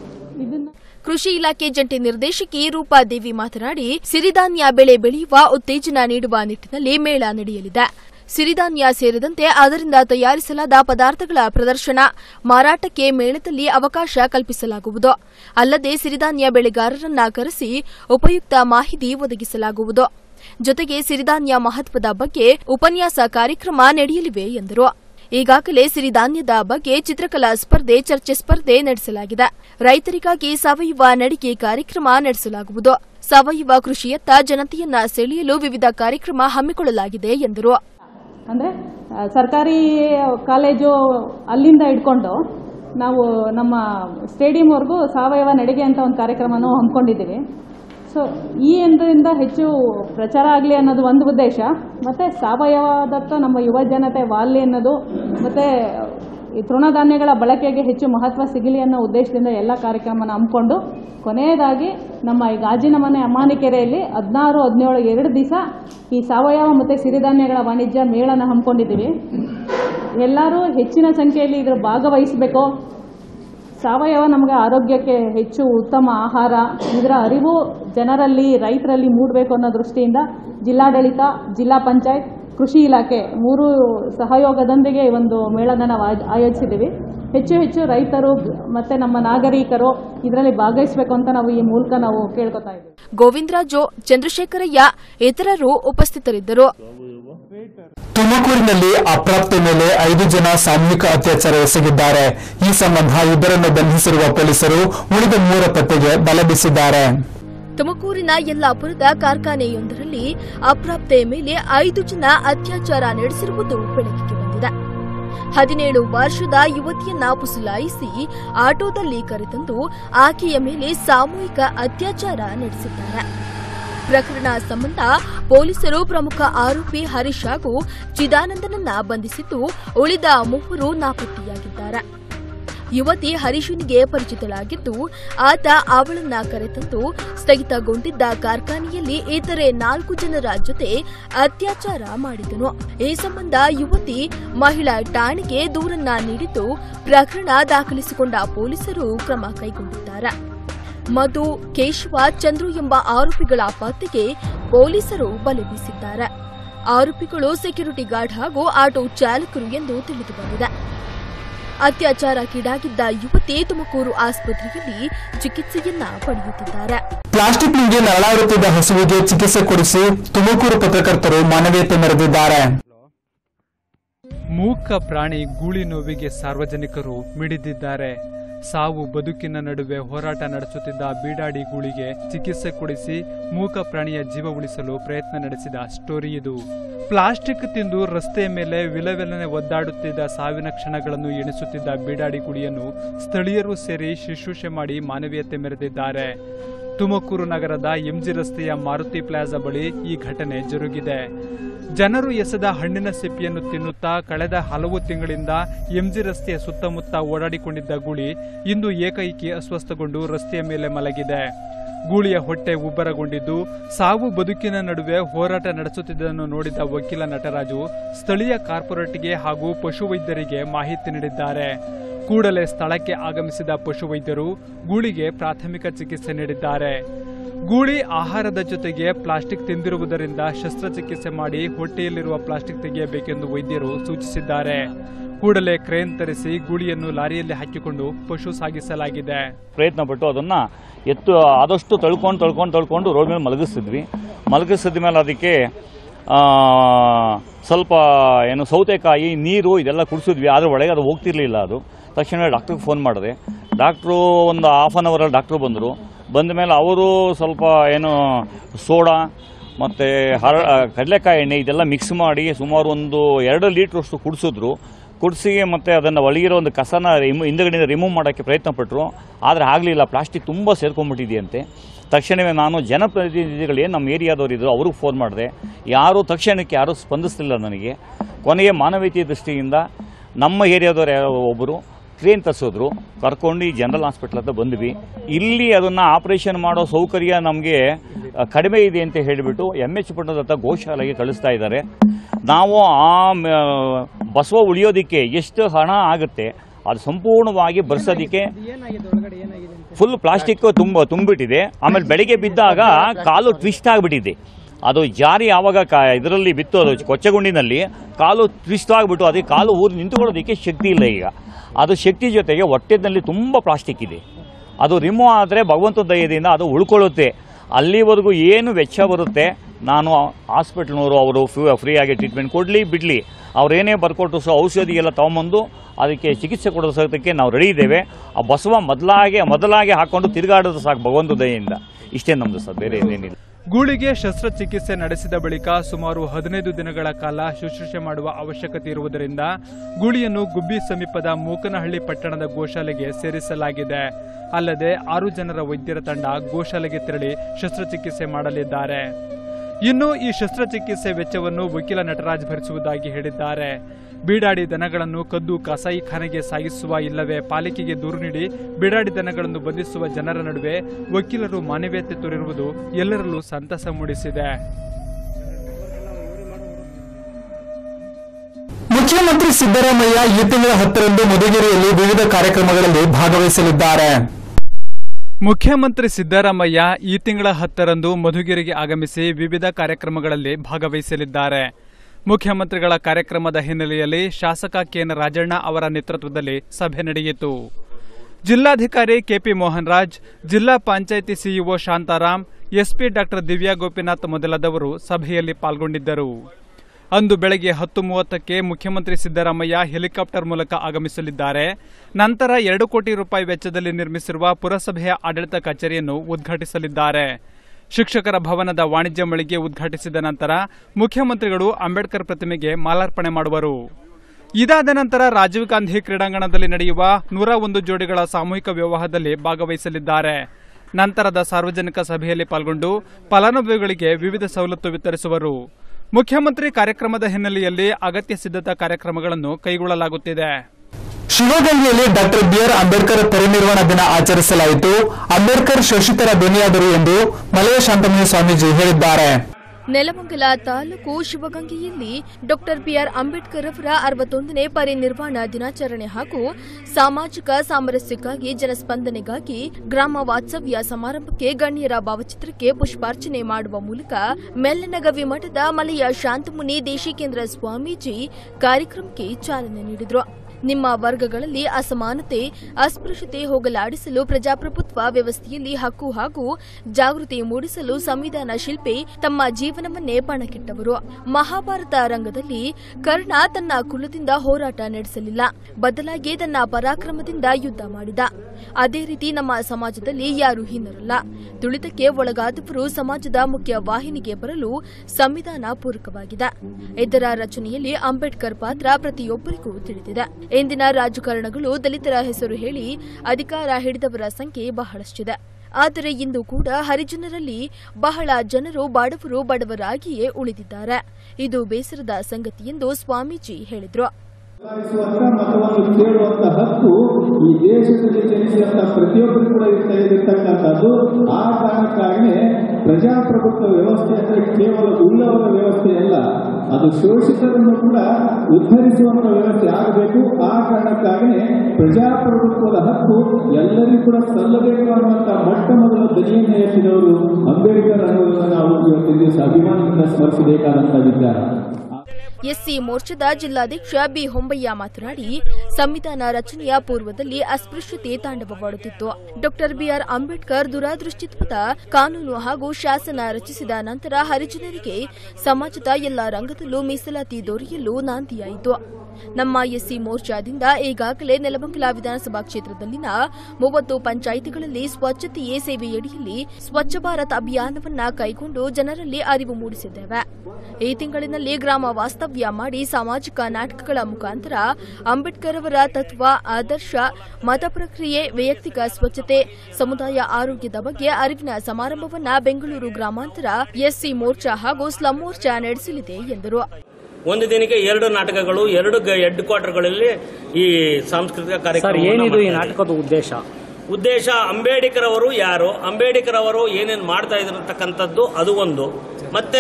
ಕೃಷಿ ಇಲಾಖೆ ಜಂಟಿ ನಿರ್ದೇಶಕಿ ರೂಪಾದೇವಿ ಮಾತನಾಡಿ ಸಿರಿಧಾನ್ಯ ಬೆಳೆ ಬೆಳೆಯುವ ಉತ್ತೇಜನ ನೀಡುವ ನಿಟ್ಟಿನಲ್ಲಿ ಮೇಳ ನಡೆಯಲಿದೆ ಸಿರಿಧಾನ್ಯ ಸೇರಿದಂತೆ ಅದರಿಂದ ತಯಾರಿಸಲಾದ ಪದಾರ್ಥಗಳ ಪ್ರದರ್ಶನ ಮಾರಾಟಕ್ಕೆ ಮೇಳದಲ್ಲಿ ಅವಕಾಶ ಕಲ್ಪಿಸಲಾಗುವುದು ಅಲ್ಲದೆ ಸಿರಿಧಾನ್ಯ ಬೆಳೆಗಾರರನ್ನ ಕರೆಸಿ ಉಪಯುಕ್ತ ಮಾಹಿತಿ ಒದಗಿಸಲಾಗುವುದು ಜೊತೆಗೆ ಸಿರಿಧಾನ್ಯ ಮಹತ್ವದ ಬಗ್ಗೆ ಉಪನ್ಯಾಸ ಕಾರ್ಯಕ್ರಮ ನಡೆಯಲಿವೆ ಎಂದರು ಈಗಾಗಲೇ ಸಿರಿಧಾನ್ಯದ ಬಗ್ಗೆ ಚಿತ್ರಕಲಾ ಸ್ಪರ್ಧೆ ಚರ್ಚೆ ಸ್ಪರ್ಧೆ ನಡೆಸಲಾಗಿದೆ ರೈತರಿಗಾಗಿ ಸಾವಯವ ನಡಿಗೆ ಕಾರ್ಯಕ್ರಮ ನಡೆಸಲಾಗುವುದು ಸಾವಯವ ಕೃಷಿಯತ್ತ ಜನತೆಯನ್ನ ಸೆಳೆಯಲು ವಿವಿಧ ಕಾರ್ಯಕ್ರಮ ಹಮ್ಮಿಕೊಳ್ಳಲಾಗಿದೆ ಎಂದರು ಅಂದರೆ ಸರ್ಕಾರಿ ಕಾಲೇಜು ಅಲ್ಲಿಂದ ಇಟ್ಕೊಂಡು ನಾವು ನಮ್ಮ ಸ್ಟೇಡಿಯಂವರೆಗೂ ಸಾವಯವ ನಡಿಗೆ ಅಂತ ಒಂದು ಕಾರ್ಯಕ್ರಮನೂ ಹಮ್ಮಿಕೊಂಡಿದ್ದೀವಿ ಸೊ ಈ ಇದರಿಂದ ಹೆಚ್ಚು ಪ್ರಚಾರ ಆಗಲಿ ಅನ್ನೋದು ಒಂದು ಉದ್ದೇಶ ಮತ್ತು ಸಾವಯವದತ್ತ ನಮ್ಮ ಯುವ ಜನತೆ ವಾಲಿ ಅನ್ನೋದು ಮತ್ತು ಈ ತೃಣಧಾನ್ಯಗಳ ಬಳಕೆಗೆ ಹೆಚ್ಚು ಮಹತ್ವ ಸಿಗಲಿ ಅನ್ನೋ ಉದ್ದೇಶದಿಂದ ಎಲ್ಲ ಕಾರ್ಯಕ್ರಮನ ಹಮ್ಮಿಕೊಂಡು ಕೊನೆಯದಾಗಿ ನಮ್ಮ ಈ ಗಾಜಿನ ಮನೆ ಅಮಾನಿಕೆರೆಯಲ್ಲಿ ಹದಿನಾರು ಹದಿನೇಳು ಎರಡು ದಿವಸ ಈ ಸಾವಯವ ಮತ್ತು ಸಿರಿಧಾನ್ಯಗಳ ವಾಣಿಜ್ಯ ಮೇಳನ ಹಮ್ಮಿಕೊಂಡಿದ್ದೀವಿ ಎಲ್ಲರೂ ಹೆಚ್ಚಿನ ಸಂಖ್ಯೆಯಲ್ಲಿ ಇದರ ಭಾಗವಹಿಸಬೇಕು ಸಾವಯವ ನಮಗೆ ಆರೋಗ್ಯಕ್ಕೆ ಹೆಚ್ಚು ಉತ್ತಮ ಆಹಾರ ಇದರ ಅರಿವು ಜನರಲ್ಲಿ ರೈತರಲ್ಲಿ ಮೂಡಬೇಕು ಅನ್ನೋ ದೃಷ್ಟಿಯಿಂದ ಜಿಲ್ಲಾಡಳಿತ ಜಿಲ್ಲಾ ಪಂಚಾಯತ್ ಕೃಷಿ ಇಲಾಖೆ ಮೂರು ಸಹಯೋಗದೊಂದಿಗೆ ಈ ಒಂದು ಮೇಳನ ನಾವು ಆಯ್- ಆಯೋಜಿಸಿದ್ದೀವಿ ಹೆಚ್ಚು ಹೆಚ್ಚು ರೈತರು ಮತ್ತು ನಮ್ಮ ನಾಗರಿಕರು ಇದರಲ್ಲಿ ಭಾಗವಹಿಸಬೇಕು ಅಂತ ನಾವು ಈ ಮೂಲಕ ನಾವು ಕೇಳ್ಕೊತಾ ಇದ್ದೀವಿ ಗೋವಿಂದರಾಜು ಚಂದ್ರಶೇಖರಯ್ಯ ಇತರರು ಉಪಸ್ಥಿತರಿದ್ದರು ತುಮಕೂರಿನಲ್ಲಿ ಅಪ್ರಾಪ್ತೆ ಮೇಲೆ ಐದು ಜನ ಸಾಮೂಹಿಕ ಅತ್ಯಾಚಾರ ಎಸಗಿದ್ದಾರೆ ಈ ಸಂಬಂಧ ಇಬ್ಬರನ್ನು ಬಂಧಿಸಿರುವ ಪೊಲೀಸರು ಉಳಿದ ಮೂವರ ಪತ್ತೆಗೆ ಬಲ ಬೀಸಿದ್ದಾರೆ ತುಮಕೂರಿನ ಯಲ್ಲಾಪುರದ ಕಾರ್ಖಾನೆಯೊಂದರಲ್ಲಿ ಅಪ್ರಾಪ್ತೆಯ ಮೇಲೆ ಐದು ಜನ ಅತ್ಯಾಚಾರ ನಡೆಸಿರುವುದು ಬೆಳಕಿಗೆ ಬಂದಿದೆ ಹದಿನೇಳು ವರ್ಷದ ಯುವತಿಯನ್ನ ಪುಸುಲಾಯಿಸಿ ಆಟೋದಲ್ಲಿ ಕರೆತಂದು ಆಕೆಯ ಮೇಲೆ ಸಾಮೂಹಿಕ ಅತ್ಯಾಚಾರ ನಡೆಸಿದ್ದಾರೆ ಪ್ರಕರಣ ಸಂಬಂಧ ಪೊಲೀಸರು ಪ್ರಮುಖ ಆರೋಪಿ ಹರೀಶ್ ಹಾಗೂ ಚಿದಾನಂದನನ್ನ ಬಂಧಿಸಿದ್ದು ಉಳಿದ ಮೂವರು ನಾಪತ್ತೆಯಾಗಿದ್ದಾರೆ ಯುವತಿ ಹರೀಶನಿಗೆ ಪರಿಚಿತಳಾಗಿದ್ದು ಆತ ಅವಳನ್ನ ಕರೆತಂದು ಸ್ಥಗಿತಗೊಂಡಿದ್ದ ಕಾರ್ಖಾನೆಯಲ್ಲಿ ಇತರೆ ನಾಲ್ಕು ಜನರ ಜೊತೆ ಅತ್ಯಾಚಾರ ಮಾಡಿದನು ಈ ಸಂಬಂಧ ಯುವತಿ ಮಹಿಳಾ ಠಾಣೆಗೆ ದೂರನ್ನ ನೀಡಿದ್ದು ಪ್ರಕರಣ ದಾಖಲಿಸಿಕೊಂಡ ಪೊಲೀಸರು ಕ್ರಮ ಕೈಗೊಂಡಿದ್ದಾರೆ ಮಧು ಕೇಶವ ಚಂದ್ರು ಎಂಬ ಆರೋಪಿಗಳ ಪತ್ತೆಗೆ ಪೊಲೀಸರು ಬಲೆ ಬೀಸಿದ್ದಾರೆ ಆರೋಪಿಗಳು ಸೆಕ್ಯೂರಿಟಿ ಗಾರ್ಡ್ ಹಾಗೂ ಆಟೋ ಚಾಲಕರು ಎಂದು ತಿಳಿದು ಬಂದಿದೆ ಅತ್ಯಾಚಾರಕ್ಕೀಡಾಗಿದ್ದ ಯುವತಿ ತುಮಕೂರು ಆಸ್ಪತ್ರೆಯಲ್ಲಿ ಚಿಕಿತ್ಸೆಯನ್ನ ಪಡೆಯುತ್ತಿದ್ದಾರೆ ಪ್ಲಾಸ್ಟಿಕ್ನಿಂದ ನರಳಾಡುತ್ತಿದ್ದ ಹಸುವಿಗೆ ಚಿಕಿತ್ಸೆ ಕೊಡಿಸಿ ತುಮಕೂರು ಪತ್ರಕರ್ತರು ಮಾನವೀಯತೆ ಮೆರೆದಿದ್ದಾರೆ ಮೂಕ ಪ್ರಾಣಿ ಗೂಳಿ ನೋವಿಗೆ ಸಾರ್ವಜನಿಕರು ಮಿಡಿದಿದ್ದಾರೆ ಸಾವು ಬದುಕಿನ ನಡುವೆ ಹೋರಾಟ ನಡೆಸುತ್ತಿದ್ದ ಬೀಡಾಡಿ ಗೂಳಿಗೆ ಚಿಕಿತ್ಸೆ ಕೊಡಿಸಿ ಮೂಕ ಪ್ರಾಣಿಯ ಜೀವ ಉಳಿಸಲು ಪ್ರಯತ್ನ ನಡೆಸಿದ ಸ್ಟೋರಿ ಇದು ಪ್ಲಾಸ್ಟಿಕ್ ತಿಂದು ರಸ್ತೆಯ ಮೇಲೆ ವಿಲವಿಲನೆ ಒದ್ದಾಡುತ್ತಿದ್ದ ಸಾವಿನ ಕ್ಷಣಗಳನ್ನು ಎಣಿಸುತ್ತಿದ್ದ ಬೀಡಾಡಿ ಗುಳಿಯನ್ನು ಸ್ಥಳೀಯರು ಸೇರಿ ಶುಶ್ರೂಷೆ ಮಾಡಿ ಮಾನವೀಯತೆ ಮೆರೆದಿದ್ದಾರೆ ತುಮಕೂರು ನಗರದ ಎಂಜಿ ರಸ್ತೆಯ ಮಾರುತಿ ಪ್ಲಾಜಾ ಬಳಿ ಈ ಘಟನೆ ಜರುಗಿದೆ ಜನರು ಎಸೆದ ಹಣ್ಣಿನ ಸಿಪ್ಪಿಯನ್ನು ತಿನ್ನುತ್ತಾ ಕಳೆದ ಹಲವು ತಿಂಗಳಿಂದ ಎಂಜಿ ರಸ್ತೆಯ ಸುತ್ತಮುತ್ತ ಓಡಾಡಿಕೊಂಡಿದ್ದ ಗೂಳಿ ಇಂದು ಏಕೈಕಿ ಅಸ್ವಸ್ಥಗೊಂಡು ರಸ್ತೆಯ ಮೇಲೆ ಮಲಗಿದೆ ಗೂಳಿಯ ಹೊಟ್ಟೆ ಉಬ್ಬರಗೊಂಡಿದ್ದು ಸಾವು ಬದುಕಿನ ನಡುವೆ ಹೋರಾಟ ನಡೆಸುತ್ತಿದ್ದನ್ನು ನೋಡಿದ ವಕೀಲ ನಟರಾಜು ಸ್ಥಳೀಯ ಕಾರ್ಪೊರೇಟ್ಗೆ ಹಾಗೂ ಪಶುವೈದ್ಯರಿಗೆ ಮಾಹಿತಿ ನೀಡಿದ್ದಾರೆ ಕೂಡಲೇ ಸ್ಥಳಕ್ಕೆ ಆಗಮಿಸಿದ ಪಶುವೈದ್ಯರು ಗೂಳಿಗೆ ಪ್ರಾಥಮಿಕ ಚಿಕಿತ್ಸೆ ನೀಡಿದ್ದಾರೆ ಗೂಳಿ ಆಹಾರದ ಜೊತೆಗೆ ಪ್ಲಾಸ್ಟಿಕ್ ತಿಂದಿರುವುದರಿಂದ ಶಸ್ತ್ರಚಿಕಿತ್ಸೆ ಮಾಡಿ ಹೊಟ್ಟೆಯಲ್ಲಿರುವ ಪ್ಲಾಸ್ಟಿಕ್ ತೆಗೆಯಬೇಕೆಂದು ವೈದ್ಯರು ಸೂಚಿಸಿದ್ದಾರೆ ಕೂಡಲೇ ಕ್ರೇನ್ ತರಿಸಿ ಗೂಳಿಯನ್ನು ಲಾರಿಯಲ್ಲಿ ಹಾಕಿಕೊಂಡು ಪಶು ಸಾಗಿಸಲಾಗಿದೆ ಪ್ರಯತ್ನ ಪಟ್ಟು ಅದನ್ನು ಎತ್ತು ಆದಷ್ಟು ತಳ್ಕೊಂಡು ತಳ್ಕೊಂಡು ತಳ್ಕೊಂಡು ರೋಡ್ ಮೇಲೆ ಮಲಗಿಸ್ತಿದ್ವಿ ಮಲಗಿಸಿದ ಮೇಲೆ ಅದಕ್ಕೆ ಆ, ಸ್ವಲ್ಪ ಏನು ಸೌತೆಕಾಯಿ ನೀರು ಇದೆಲ್ಲ ಕುಡಿಸಿದ್ವಿ ಆದರೆ ಒಳಗೆ ಅದು ಹೋಗ್ತಿರ್ಲಿಲ್ಲ ಅದು ತಕ್ಷಣ ಡಾಕ್ಟ್ರಿಗೆ ಫೋನ್ ಮಾಡಿದೆ ಡಾಕ್ಟ್ರು ಒಂದು ಹಾಫ್ ಆನ್ ಅವರಲ್ಲಿ ಡಾಕ್ಟ್ರು ಬಂದರು ಬಂದ ಮೇಲೆ ಅವರು ಸ್ವಲ್ಪ ಏನು ಸೋಡಾ ಮತ್ತು ಹರ ಕಡಲೆಕಾಯಿ ಎಣ್ಣೆ ಇದೆಲ್ಲ ಮಿಕ್ಸ್ ಮಾಡಿ ಸುಮಾರು ಒಂದು ಎರಡು ಲೀಟ್ರಷ್ಟು ಕುಡಿಸಿದ್ರು ಕುಡಿಸಿ ಮತ್ತು ಅದನ್ನು ಒಳಗಿರೋ ಒಂದು ಕಸನ ರಿಮೂ ಹಿಂದಗಡೆಯಿಂದ ರಿಮೂವ್ ಮಾಡೋಕ್ಕೆ ಪ್ರಯತ್ನ ಪಟ್ಟರು ಆದರೆ ಆಗಲಿಲ್ಲ ಪ್ಲಾಸ್ಟಿಕ್ ತುಂಬ ಸೇರ್ಕೊಂಡ್ಬಿಟ್ಟಿದೆಯಂತೆ ತಕ್ಷಣವೇ ನಾನು ಜನಪ್ರತಿನಿಧಿಗಳು ಏನು ನಮ್ಮ ಏರಿಯಾದವರು ಇದ್ರು ಅವ್ರಿಗೆ ಫೋನ್ ಮಾಡಿದೆ ಯಾರೂ ತಕ್ಷಣಕ್ಕೆ ಯಾರೂ ಸ್ಪಂದಿಸ್ತಿಲ್ಲ ನನಗೆ ಕೊನೆಗೆ ಮಾನವೀಯತೆಯ ದೃಷ್ಟಿಯಿಂದ ನಮ್ಮ ಏರಿಯಾದವ್ರು ಯಾರೋ ಒಬ್ಬರು ಟ್ರೈನ್ ತರಿಸಿದ್ರು ಕರ್ಕೊಂಡು ಈ ಜನರಲ್ ಹಾಸ್ಪಿಟ್ಲ್ ಹತ್ರ ಬಂದ್ವಿ ಇಲ್ಲಿ ಅದನ್ನು ಆಪರೇಷನ್ ಮಾಡೋ ಸೌಕರ್ಯ ನಮಗೆ ಕಡಿಮೆ ಇದೆ ಅಂತ ಹೇಳಿಬಿಟ್ಟು ಎಮ್ ಎಚ್ ಪಟ್ಟಣದ ಹತ್ರ ಗೋಶಾಲೆಗೆ ಕಳಿಸ್ತಾ ಇದ್ದಾರೆ ನಾವು ಆ ಮ- ಬಸವ ಉಳಿಯೋದಕ್ಕೆ ಎಷ್ಟು ಹಣ ಆಗುತ್ತೆ ಅದು ಸಂಪೂರ್ಣವಾಗಿ ಬರ್ಸೋದಕ್ಕೆ ಫುಲ್ ಪ್ಲಾಸ್ಟಿಕ್ ತುಂಬ ತುಂಬಿಟ್ಟಿದೆ ಆಮೇಲೆ ಬೆಳಿಗ್ಗೆ ಬಿದ್ದಾಗ ಕಾಲು ಟ್ವಿಸ್ಟ್ ಆಗಿಬಿಟ್ಟಿದೆ ಅದು ಜಾರಿ ಯಾವಾಗ ಕಾ ಇದರಲ್ಲಿ ಬಿತ್ತು ಅದು ಕೊಚ್ಚಗುಂಡಿನಲ್ಲಿ ಕಾಲು ಟ್ವಿಸ್ಟ್ ಆಗಿಬಿಟ್ಟು ಅದಕ್ಕೆ ಕಾಲು ಊರಿ ನಿಂತುಕೊಳ್ಳೋದಕ್ಕೆ ಶಕ್ತಿ ಇಲ್ಲ ಈಗ ಅದು ಶಕ್ತಿ ಜೊತೆಗೆ ಹೊಟ್ಟೆನಲ್ಲಿ ತುಂಬ ಪ್ಲಾಸ್ಟಿಕ್ ಇದೆ ಅದು ರಿಮೂವ್ ಆದರೆ ಭಗವಂತ ದಯದಿಂದ ಅದು ಉಳ್ಕೊಳ್ಳುತ್ತೆ ಅಲ್ಲಿವರೆಗೂ ಏನು ವೆಚ್ಚ ಬರುತ್ತೆ ನಾನು ಹಾಸ್ಪಿಟ್ಲ್ನವರು ಅವರು ಫ್ರೀಯಾಗಿ ಟ್ರೀಟ್ಮೆಂಟ್ ಕೊಡಲಿ ಬಿಡಲಿ ಅವ್ರೇನೇ ಬರ್ಕೊಟ್ಟು ಸೊ ಔಷಧಿ ಎಲ್ಲ ತೊಗೊಂಬಂದು ಅದಕ್ಕೆ ಚಿಕಿತ್ಸೆ ಕೊಡಿಸೋದಕ್ಕೆ ನಾವು ರೆಡಿ ಇದ್ದೇವೆ ಆ ಬಸವ ಮೊದಲಾಗೆ ಮೊದಲಾಗೆ ಹಾಕ್ಕೊಂಡು ತಿರುಗಾಡೋದು ಸಾಕು ಭಗವಂತ ದಯೆಯಿಂದ ಇಷ್ಟೇ ನಮ್ಮದು ಸರ್ ಬೇರೆ ಏನೇನಿಲ್ಲ ಗೂಳಿಗೆ ಶಸ್ತ್ರಚಿಕಿತ್ಸೆ ನಡೆಸಿದ ಬಳಿಕ ಸುಮಾರು ಹದಿನೈದು ದಿನಗಳ ಕಾಲ ಶುಶ್ರೂಷೆ ಮಾಡುವ ಅವಶ್ಯಕತೆ ಇರುವುದರಿಂದ ಗೂಳಿಯನ್ನು ಗುಬ್ಬಿ ಸಮೀಪದ ಮೂಕನಹಳ್ಳಿ ಪಟ್ಟಣದ ಗೋಶಾಲೆಗೆ ಸೇರಿಸಲಾಗಿದೆ ಅಲ್ಲದೆ ಆರು ಜನರ ವೈದ್ಯರ ತಂಡ ಗೋಶಾಲೆಗೆ ತೆರಳಿ ಶಸ್ತ್ರಚಿಕಿತ್ಸೆ ಮಾಡಲಿದ್ದಾರೆ ಇನ್ನು ಈ ಶಸ್ತ್ರಚಿಕಿತ್ಸೆ ವೆಚ್ಚವನ್ನು ವಕೀಲ ನಟರಾಜ್ ಭರಿಸುವುದಾಗಿ ಹೇಳಿದ್ದಾರೆ ಬೀಡಾಡಿ ದನಗಳನ್ನು ಕದ್ದು ಕಸಾಯಿಖಾನೆಗೆ ಸಾಗಿಸುವ ಇಲ್ಲವೇ ಪಾಲಿಕೆಗೆ ದೂರು ನೀಡಿ ಬೀಡಾಡಿ ದನಗಳನ್ನು ಬಂಧಿಸುವ ಜನರ ನಡುವೆ ವಕೀಲರು ಮಾನವೀಯತೆ ತೋರಿರುವುದು ಎಲ್ಲರಲ್ಲೂ ಸಂತಸ ಮೂಡಿಸಿದೆ ಮುಖ್ಯಮಂತ್ರಿ ಸಿದ್ದರಾಮಯ್ಯ ಈ ತಿಂಗಳ ಹತ್ತರಂದು ಮಧುಗಿರಿಯಲ್ಲಿ ವಿವಿಧ ಕಾರ್ಯಕ್ರಮಗಳಲ್ಲಿ ಭಾಗವಹಿಸಲಿದ್ದಾರೆ ಮುಖ್ಯಮಂತ್ರಿ ಸಿದ್ದರಾಮಯ್ಯ ಈ ತಿಂಗಳ ಹತ್ತರಂದು ಮಧುಗಿರಿಗೆ ಆಗಮಿಸಿ ವಿವಿಧ ಕಾರ್ಯಕ್ರಮಗಳಲ್ಲಿ ಭಾಗವಹಿಸಲಿದ್ದಾರೆ ಮುಖ್ಯಮಂತ್ರಿಗಳ ಕಾರ್ಯಕ್ರಮದ ಹಿನ್ನೆಲೆಯಲ್ಲಿ ಶಾಸಕ ಕೆಎನ್ ರಾಜಣ್ಣ ಅವರ ನೇತೃತ್ವದಲ್ಲಿ ಸಭೆ ನಡೆಯಿತು ಜಿಲ್ಲಾಧಿಕಾರಿ ಕೆಪಿ ಮೋಹನ್ ರಾಜ್ ಜಿಲ್ಲಾ panchayat CEO Shantaram SP doctor Divya Gopinath ಮೊದಲಾದವರು ಸಭೆಯಲ್ಲಿ ಪಾಲ್ಗೊಂಡಿದ್ದರು ಅಂದು ಬೆಳಗ್ಗೆ ಹತ್ತು ಮೂವತ್ತಕ್ಕೆ ಮುಖ್ಯಮಂತ್ರಿ ಸಿದ್ದರಾಮಯ್ಯ ಹೆಲಿಕಾಪ್ಟರ್ ಮೂಲಕ ಆಗಮಿಸಲಿದ್ದಾರೆ ನಂತರ ಎರಡು ಕೋಟಿ ರೂಪಾಯಿ ವೆಚ್ಚದಲ್ಲಿ ನಿರ್ಮಿಸಿರುವ ಪುರಸಭೆಯ ಆಡಳಿತ ಕಚೇರಿಯನ್ನು ಉದ್ಘಾಟಿಸಲಿದ್ದಾರೆ ಶಿಕ್ಷಕರ ಭವನದ ವಾಣಿಜ್ಯ ಮಳಿಗೆ ಉದ್ಘಾಟಿಸಿದ ನಂತರ ಮುಖ್ಯಮಂತ್ರಿಗಳು ಅಂಬೇಡ್ಕರ್ ಪ್ರತಿಮೆಗೆ ಮಾಲಾರ್ಪಣೆ ಮಾಡುವರು ಇದಾದ ನಂತರ ರಾಜೀವ್ ಗಾಂಧಿ ಕ್ರೀಡಾಂಗಣದಲ್ಲಿ ನಡೆಯುವ ನೂರ ಒಂದು ಜೋಡಿಗಳ ಸಾಮೂಹಿಕ ವಿವಾಹದಲ್ಲಿ ಭಾಗವಹಿಸಲಿದ್ದಾರೆ ನಂತರದ ಸಾರ್ವಜನಿಕ ಸಭೆಯಲ್ಲಿ ಪಾಲ್ಗೊಂಡು ಫಲಾನುಭವಿಗಳಿಗೆ ವಿವಿಧ ಸವಲತ್ತು ವಿತರಿಸುವರು ಮುಖ್ಯಮಂತ್ರಿ ಕಾರ್ಯಕ್ರಮದ ಹಿನ್ನೆಲೆಯಲ್ಲಿ ಅಗತ್ಯ ಸಿದ್ಧತಾ ಕಾರ್ಯಕ್ರಮಗಳನ್ನು ಕೈಗೊಳ್ಳಲಾಗುತ್ತಿದೆ ಶಿವಗಂಗೆಯಲ್ಲಿ ಡಾಕ್ಟರ್ ಬಿಆರ್ ಅಂಬೇಡ್ಕರ್ ಪರಿನಿರ್ವಾಣ ದಿನ ಆಚರಿಸಲಾಯಿತು ಅಂಬೇಡ್ಕರ್ ಶೋಷಿತರ ಧ್ವನಿಯಾದರು ಎಂದು ಮಲಯ ಶಾಂತಮಯ ಸ್ವಾಮೀಜಿ ಹೇಳಿದ್ದಾರೆ ನೆಲಮಂಗಲ ತಾಲೂಕು ಶಿವಗಂಗೆಯಲ್ಲಿ ಡಾಕ್ಟರ್ ಬಿಆರ್ ಅಂಬೇಡ್ಕರ್ ಅವರ ಅರವತ್ತೊಂದನೇ ಪರಿನಿರ್ವಾಣ ದಿನಾಚರಣೆ ಹಾಗೂ ಸಾಮಾಜಿಕ ಸಾಮರಸ್ಯಕ್ಕಾಗಿ ಜನಸ್ಪಂದನೆಗಾಗಿ ಗ್ರಾಮ ವಾತ್ಸವ್ಯ ಸಮಾರಂಭಕ್ಕೆ ಗಣ್ಯರ ಭಾವಚಿತ್ರಕ್ಕೆ ಪುಷ್ಪಾರ್ಚನೆ ಮಾಡುವ ಮೂಲಕ ಮೆಲ್ಲನಗವಿ ಮಠದ ಮಲೆಯ ಶಾಂತಮುನಿ ದೇಶಿಕೇಂದ್ರ ಸ್ವಾಮೀಜಿ ಕಾರ್ಯಕ್ರಮಕ್ಕೆ ಚಾಲನೆ ನೀಡಿದರು ನಿಮ್ಮ ವರ್ಗಗಳಲ್ಲಿ ಅಸಮಾನತೆ ಅಸ್ಪೃಶ್ಯತೆ ಹೋಗಲಾಡಿಸಲು ಪ್ರಜಾಪ್ರಭುತ್ವ ವ್ಯವಸ್ಥೆಯಲ್ಲಿ ಹಕ್ಕು ಹಾಗೂ ಜಾಗೃತಿ ಮೂಡಿಸಲು ಸಂವಿಧಾನ ಶಿಲ್ಪಿ ತಮ್ಮ ಜೀವನವನ್ನೇ ಪಣಕ್ಕಿಟ್ಟವರು ಮಹಾಭಾರತ ರಂಗದಲ್ಲಿ ಕರ್ಣ ತನ್ನ ಕುಲದಿಂದ ಹೋರಾಟ ನಡೆಸಲಿಲ್ಲ ಬದಲಾಗಿ ತನ್ನ ಪರಾಕ್ರಮದಿಂದ ಯುದ್ಧ ಮಾಡಿದ ಅದೇ ರೀತಿ ನಮ್ಮ ಸಮಾಜದಲ್ಲಿ ಯಾರು ಹೀನರಲ್ಲ ತುಳಿತಕ್ಕೆ ಒಳಗಾದವರು ಸಮಾಜದ ಮುಖ್ಯ ವಾಹಿನಿಗೆ ಬರಲು ಸಂವಿಧಾನ ಪೂರಕವಾಗಿದೆ ಇದರ ರಚನೆಯಲ್ಲಿ ಅಂಬೇಡ್ಕರ್ ಪಾತ್ರ ಪ್ರತಿಯೊಬ್ಬರಿಗೂ ತಿಳಿದಿದೆ ಇಂದಿನ ರಾಜಕಾರಣಗಳು ದಲಿತರ ಹೆಸರು ಹೇಳಿ ಅಧಿಕಾರ ಹಿಡಿದವರ ಸಂಖ್ಯೆ ಬಹಳಷ್ಟಿದೆ ಆದರೆ ಇಂದು ಕೂಡ ಹರಿಜನರಲ್ಲಿ ಬಹಳ ಜನರು ಬಡವರು ಬಡವರಾಗಿಯೇ ಉಳಿದಿದ್ದಾರೆ ಇದು ಬೇಸರದ ಸಂಗತಿ ಎಂದು ಸ್ವಾಮೀಜಿ ಹೇಳಿದರು ಬದಲಾಯಿಸುವಂತ ಮತವನ್ನು ಕೇಳುವಂತ ಹಕ್ಕು ಈ ದೇಶದಲ್ಲಿ ಜನಿಸಿದಂತ ಪ್ರತಿಯೊಬ್ಬರು ಕೂಡ ಇರ್ತಾ ಇರತಕ್ಕಂಥದ್ದು ಆ ಕಾರಣಕ್ಕಾಗಿ ಪ್ರಜಾಪ್ರಭುತ್ವ ವ್ಯವಸ್ಥೆ ಅಂದ್ರೆ ಕೇವಲ ಉಳ್ಳವರ ವ್ಯವಸ್ಥೆ ಅಲ್ಲ ಅದು ಶೋಷಿತರನ್ನು ಕೂಡ ಉದ್ಧರಿಸುವಂತ ವ್ಯವಸ್ಥೆ ಆಗಬೇಕು ಆ ಕಾರಣಕ್ಕಾಗಿ ಪ್ರಜಾಪ್ರಭುತ್ವದ ಹಕ್ಕು ಎಲ್ಲರಿಗೂ ಕೂಡ ಸಲ್ಲಬೇಕು ಅನ್ನುವಂತ ಮೊಟ್ಟ ಮೊದಲ ಧ್ವನಿಯನ್ನು ಎತ್ತಿದವರು ಅಂಬೇಡ್ಕರ್ ಅನ್ನೋದನ್ನು ನಾವು ಇವತ್ತಿನ ದಿವಸ ಅಭಿಮಾನದಿಂದ ಸ್ಮರಿಸಬೇಕಾದಂತ ವಿಚಾರ ಎಸ್ಸಿ ಮೋರ್ಚಾದ ಜಿಲ್ಲಾಧ್ಯಕ್ಷ ಬಿ ಹೊಂಬಯ್ಯ ಮಾತನಾಡಿ ಸಂವಿಧಾನ ರಚನೆಯ ಪೂರ್ವದಲ್ಲಿ ಅಸ್ಪೃಶ್ಯತೆ ತಾಂಡವವಾಡುತ್ತಿತ್ತು ಡಾಕ್ಟರ್ ಬಿಆರ್ ಅಂಬೇಡ್ಕರ್ ದುರಾದೃಷ್ಟಿತ್ವದ ಕಾನೂನು ಹಾಗೂ ಶಾಸನ ರಚಿಸಿದ ನಂತರ ಹರಿಜನರಿಗೆ ಸಮಾಜದ ಎಲ್ಲ ರಂಗದಲ್ಲೂ ಮೀಸಲಾತಿ ದೊರೆಯಲು ನಾಂದಿಯಾಯಿತು ನಮ್ಮ ಎಸ್ಸಿ ಮೋರ್ಚಾದಿಂದ ಈಗಾಗಲೇ ನೆಲಮಂಗಲ ವಿಧಾನಸಭಾ ಕ್ಷೇತ್ರದಲ್ಲಿನ ಮೂವತ್ತು ಪಂಚಾಯಿತಿಗಳಲ್ಲಿ ಸ್ವಚ್ಛತೆಯೇ ಸೇವೆಯಡಿಯಲ್ಲಿ ಸ್ವಚ್ಛ ಭಾರತ್ ಅಭಿಯಾನವನ್ನ ಕೈಗೊಂಡು ಜನರಲ್ಲಿ ಅರಿವು ಮೂಡಿಸಿದ್ದೇವೆ ಈ ತಿಂಗಳಿನಲ್ಲಿ ಗ್ರಾಮ ವಾಸ್ತವ್ಯ ಮಾಡಿ ಸಾಮಾಜಿಕ ನಾಟಕಗಳ ಮುಖಾಂತರ ಅಂಬೇಡ್ಕರ್ ಅವರ ತತ್ವ ಆದರ್ಶ ಮತ ಪ್ರಕ್ರಿಯೆ ವೈಯಕ್ತಿಕ ಸ್ವಚ್ಛತೆ ಸಮುದಾಯ ಆರೋಗ್ಯದ ಬಗ್ಗೆ ಅರಿವಿನ ಸಮಾರಂಭವನ್ನ ಬೆಂಗಳೂರು ಗ್ರಾಮಾಂತರ ಎಸ್ಸಿ ಮೋರ್ಚಾ ಹಾಗೂ ಸ್ಲಂ ಮೋರ್ಚಾ ನಡೆಸಲಿದೆ ಎಂದರು ಒಂದು ದಿನಕ್ಕೆ ಎರಡು ನಾಟಕಗಳು ಎರಡು ಹೆಡ್ ಕ್ವಾರ್ಟರ್ಗಳಲ್ಲಿ ಈ ಸಾಂಸ್ಕೃತಿಕ ಸರ್ ಕಾರ್ಯಕ್ರಮ ಏನಿದು ಈ ನಾಟಕದ ಉದ್ದೇಶ ಉದ್ದೇಶ ಅಂಬೇಡ್ಕರ್ ಅವರು ಯಾರು ಅಂಬೇಡ್ಕರ್ ಅವರು ಏನೇನು ಮಾಡ್ತಾ ಇದ್ರು ಅಂತಕ್ಕಂಥದ್ದು ಅದು ಒಂದು ಮತ್ತೆ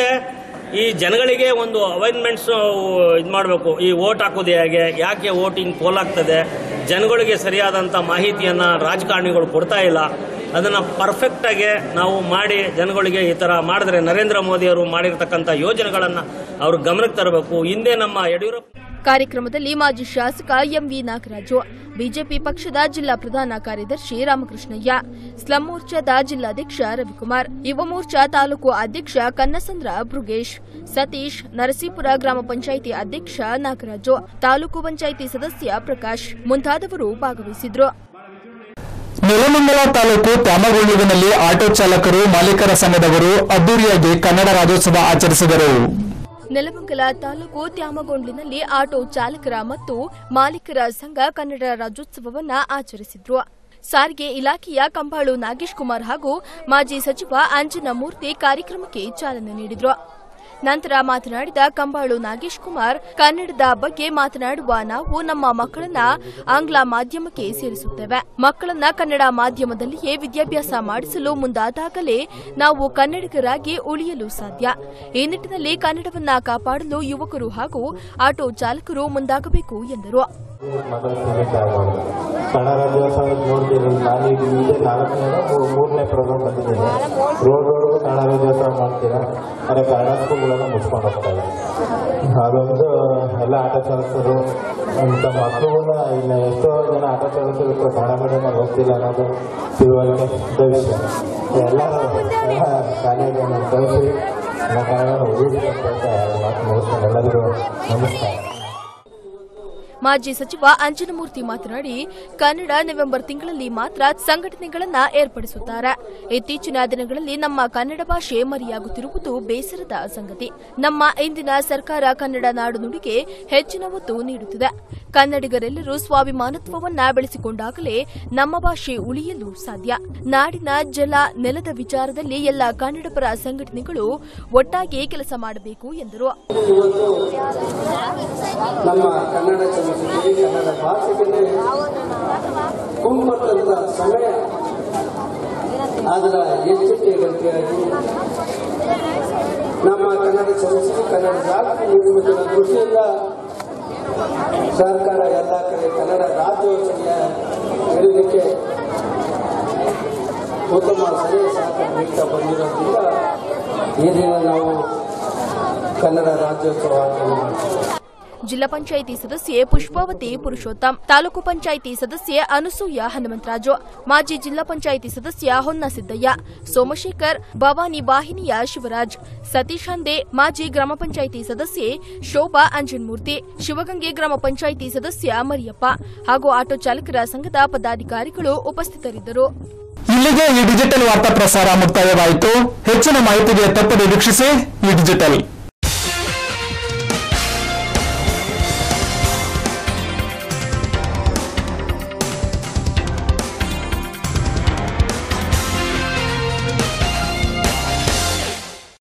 ಈ ಜನಗಳಿಗೆ ಒಂದು ಅವೇರ್ಮೆಂಟ್ಸ್ ಇದು ಮಾಡಬೇಕು ಈ ವೋಟ್ ಹಾಕೋದು ಹೇಗೆ ಯಾಕೆ ವೋಟಿಂಗ್ ಪೋಲ್ ಆಗ್ತದೆ ಜನಗಳಿಗೆ ಸರಿಯಾದಂಥ ಮಾಹಿತಿಯನ್ನು ರಾಜಕಾರಣಿಗಳು ಕೊಡ್ತಾ ಇಲ್ಲ ಅದನ್ನು ಪರ್ಫೆಕ್ಟಾಗಿ ನಾವು ಮಾಡಿ ಜನಗಳಿಗೆ ಈ ಥರ ಮಾಡಿದ್ರೆ ನರೇಂದ್ರ ಮೋದಿಯವರು ಮಾಡಿರ್ತಕ್ಕಂಥ ಯೋಜನೆಗಳನ್ನು ಅವರು ಗಮನಕ್ಕೆ ತರಬೇಕು ಹಿಂದೆ ನಮ್ಮ ಯಡಿಯೂರಪ್ಪ ಕಾರ್ಯಕ್ರಮದಲ್ಲಿ ಮಾಜಿ ಶಾಸಕ ಎಂವಿ ನಾಗರಾಜು ಬಿಜೆಪಿ ಪಕ್ಷದ ಜಿಲ್ಲಾ ಪ್ರಧಾನ ಕಾರ್ಯದರ್ಶಿ ರಾಮಕೃಷ್ಣಯ್ಯ ಸ್ಲಂ ಮೋರ್ಚಾದ ಜಿಲ್ಲಾಧ್ಯಕ್ಷ ರವಿಕುಮಾರ್ ಯುವ ಮೋರ್ಚಾ ತಾಲೂಕು ಅಧ್ಯಕ್ಷ ಕನ್ನಸಂದ್ರ ಭೃಗೇಶ್ ಸತೀಶ್ ನರಸೀಪುರ ಗ್ರಾಮ ಪಂಚಾಯಿತಿ ಅಧ್ಯಕ್ಷ ನಾಗರಾಜು ತಾಲೂಕು ಪಂಚಾಯಿತಿ ಸದಸ್ಯ ಪ್ರಕಾಶ್ ಮುಂತಾದವರು ಭಾಗವಹಿಸಿದ್ರು ನೆಲಮಂಗಲ ತಾಲೂಕು ತ್ಯಾಮಗೊಳ್ಳುವಿನಲ್ಲಿ ಆಟೋ ಚಾಲಕರು ಮಾಲೀಕರ ಸಂಘದವರು ಅದ್ದೂರಿಯಾಗಿ ಕನ್ನಡ ರಾಜ್ಯೋತ್ಸವ ಆಚರಿಸಿದರು ನೆಲಮಂಗಲ ತಾಲೂಕು ತ್ಯಾಮಗೊಂಡ್ಲಿನಲ್ಲಿ ಆಟೋ ಚಾಲಕರ ಮತ್ತು ಮಾಲೀಕರ ಸಂಘ ಕನ್ನಡ ರಾಜ್ಯೋತ್ಸವವನ್ನ ಆಚರಿಸಿದ್ರು ಸಾರಿಗೆ ಇಲಾಖೆಯ ಕಂಬಾಳು ನಾಗೇಶ್ ಕುಮಾರ್ ಹಾಗೂ ಮಾಜಿ ಸಚಿವ ಅಂಜನಮೂರ್ತಿ ಕಾರ್ಯಕ್ರಮಕ್ಕೆ ಚಾಲನೆ ನೀಡಿದ್ರು ನಂತರ ಮಾತನಾಡಿದ ಕಂಬಾಳು ನಾಗೇಶ್ ಕುಮಾರ್ ಕನ್ನಡದ ಬಗ್ಗೆ ಮಾತನಾಡುವ ನಾವು ನಮ್ಮ ಮಕ್ಕಳನ್ನ ಆಂಗ್ಲ ಮಾಧ್ಯಮಕ್ಕೆ ಸೇರಿಸುತ್ತೇವೆ ಮಕ್ಕಳನ್ನ ಕನ್ನಡ ಮಾಧ್ಯಮದಲ್ಲಿಯೇ ವಿದ್ಯಾಭ್ಯಾಸ ಮಾಡಿಸಲು ಮುಂದಾದಾಗಲೇ ನಾವು ಕನ್ನಡಿಗರಾಗಿ ಉಳಿಯಲು ಸಾಧ್ಯ ಈ ನಿಟ್ಟಿನಲ್ಲಿ ಕನ್ನಡವನ್ನ ಕಾಪಾಡಲು ಯುವಕರು ಹಾಗೂ ಆಟೋ ಚಾಲಕರು ಮುಂದಾಗಬೇಕು ಎಂದರು ಮೊದಲು ಸೀಮಿತ ಆಗಬಾರ್ದು ಕನ್ನಡ ರಾಜ್ಯೋತ್ಸವ ನೋಡ್ತೀರಿ ನಾನು ಈಗ ಇದೇ ನಾಲ್ಕನೇ ಮೂ- ಮೂರನೇ ಪ್ರೋಗ್ರಾಮ್ ಬಂದಿದ್ದೀನಿ ರೋಡ್ ರೋಡ್ಗೂ ಕನ್ನಡ ರಾಜ್ಯೋತ್ಸವ ಮಾಡ್ತೀರಾ ಆದರೆ ಕನ್ನಡ ಸ್ಕೂಲ್ಗಳೆಲ್ಲ ಮುಚ್ಕೊಂಡು ಹೋಗ್ತಾ ಇದೆ ಅದೊಂದು ಎಲ್ಲ ಆಟೋ ಚಾಲಕರು ಇಂಥ ಮಕ್ಕಳುಗಳನ್ನ ಇನ್ನು ಎಷ್ಟೋ ಜನ ಆಟೋ ಚಾಲಕರು ಇರ್ತಾರೆ, ಕನ್ನಡ ಮೀಡಿಯಮಲ್ಲಿ ಹೋಗ್ತಿಲ್ಲ ಅನ್ನೋದು ತಿಳುವಳಿಕೆ ಭವಿಷ್ಯ ಎಲ್ಲ ಎಲ್ಲ ಶಾಲೆಗಳನ್ನು ಕಳಿಸಿ ಎಲ್ಲ ಕನ್ನಡ ಉಳಿಬೇಕು ಅಂತ ಮಾತು ಮುಗಿಸ್ಕೊಂಡು ಎಲ್ಲರಿಗೂ ನಮಸ್ಕಾರ ಮಾಜಿ ಸಚಿವ ಅಂಜನಮೂರ್ತಿ ಮಾತನಾಡಿ ಕನ್ನಡ ನವೆಂಬರ್ ತಿಂಗಳಲ್ಲಿ ಮಾತ್ರ ಸಂಘಟನೆಗಳನ್ನ ಏರ್ಪಡಿಸುತ್ತಾರೆ ಇತ್ತೀಚಿನ ದಿನಗಳಲ್ಲಿ ನಮ್ಮ ಕನ್ನಡ ಭಾಷೆ ಮರೆಯಾಗುತ್ತಿರುವುದು ಬೇಸರದ ಸಂಗತಿ ನಮ್ಮ ಇಂದಿನ ಸರ್ಕಾರ ಕನ್ನಡ ನಾಡು ನುಡಿಗೆ ಹೆಚ್ಚಿನ ಒತ್ತು ನೀಡುತ್ತಿದೆ ಕನ್ನಡಿಗರೆಲ್ಲರೂ ಸ್ವಾಭಿಮಾನತ್ವವನ್ನ ಬೆಳೆಸಿಕೊಂಡಾಗಲೇ ನಮ್ಮ ಭಾಷೆ ಉಳಿಯಲು ಸಾಧ್ಯ ನಾಡಿನ ಜಲ ನೆಲದ ವಿಚಾರದಲ್ಲಿ ಎಲ್ಲ ಕನ್ನಡಪರ ಸಂಘಟನೆಗಳು ಒಟ್ಟಾಗಿ ಕೆಲಸ ಮಾಡಬೇಕು ಎಂದರು ನಮ್ಮ ಕನ್ನಡ ಚಲನಚಿತ್ರ ಕನ್ನಡ ಭಾಷೆಗೆ ಕುಂಪಟ್ಟಂತ ಸಮಯ ಅದರ ಹೆಚ್ಚಿಗೆ ಗಟ್ಟಿಯಾಗಿ ನಮ್ಮ ಕನ್ನಡ ಚಲನಚಿತ್ರ ಕನ್ನಡ ಜಾಗೃತಿ ನಿರ್ಮಿಸಿದ ದೃಷ್ಟಿಯಿಂದ ಸರ್ಕಾರ ಎಲ್ಲ ಕಡೆ ಕನ್ನಡ ರಾಜ್ಯೋತ್ಸವ ಇರಲಿಕ್ಕೆ ಉತ್ತಮ ಸಲಹೆ ಸಹಕಾರ ನೀಡ್ತಾ ಬಂದಿರೋದ್ರಿಂದ ಈ ದಿನ ನಾವು ಕನ್ನಡ ರಾಜ್ಯೋತ್ಸವ ಆಚರಣೆ ಮಾಡ್ತೀವಿ ಜಿಲ್ಲಾ ಪಂಚಾಯಿತಿ ಸದಸ್ಯೆ ಪುಷ್ಪಾವತಿ ಪುರುಷೋತ್ತಮ್ ತಾಲೂಕು ಪಂಚಾಯಿತಿ ಸದಸ್ಯೆ ಅನಸೂಯ ಹನುಮಂತರಾಜು ಮಾಜಿ ಜಿಲ್ಲಾ ಪಂಚಾಯಿತಿ ಸದಸ್ಯ ಹೊನ್ನಸಿದ್ದಯ್ಯ ಸೋಮಶೇಖರ್ ಭವಾನಿ ವಾಹಿನಿಯ ಶಿವರಾಜ್ ಸತೀಶ್ ಹಂದೆ ಮಾಜಿ ಗ್ರಾಮ ಪಂಚಾಯಿತಿ ಸದಸ್ಯೆ ಶೋಭಾ ಅಂಜನ್ಮೂರ್ತಿ ಶಿವಗಂಗೆ ಗ್ರಾಮ ಪಂಚಾಯಿತಿ ಸದಸ್ಯ ಮರಿಯಪ್ಪ ಹಾಗೂ ಆಟೋ ಚಾಲಕರ ಸಂಘದ ಪದಾಧಿಕಾರಿಗಳು ಉಪಸ್ಥಿತರಿದ್ದರು ಇಲ್ಲಿಗೆ ಈ ಡಿಜಿಟಲ್ ವಾರ್ತಾ ಪ್ರಸಾರ ಮುಕ್ತಾಯವಾಯಿತು ಹೆಚ್ಚಿನ ಮಾಹಿತಿಗೆ ತಪ್ಪದೆ ವೀಕ್ಷಿಸಿ ಈ ಡಿಜಿಟಲ್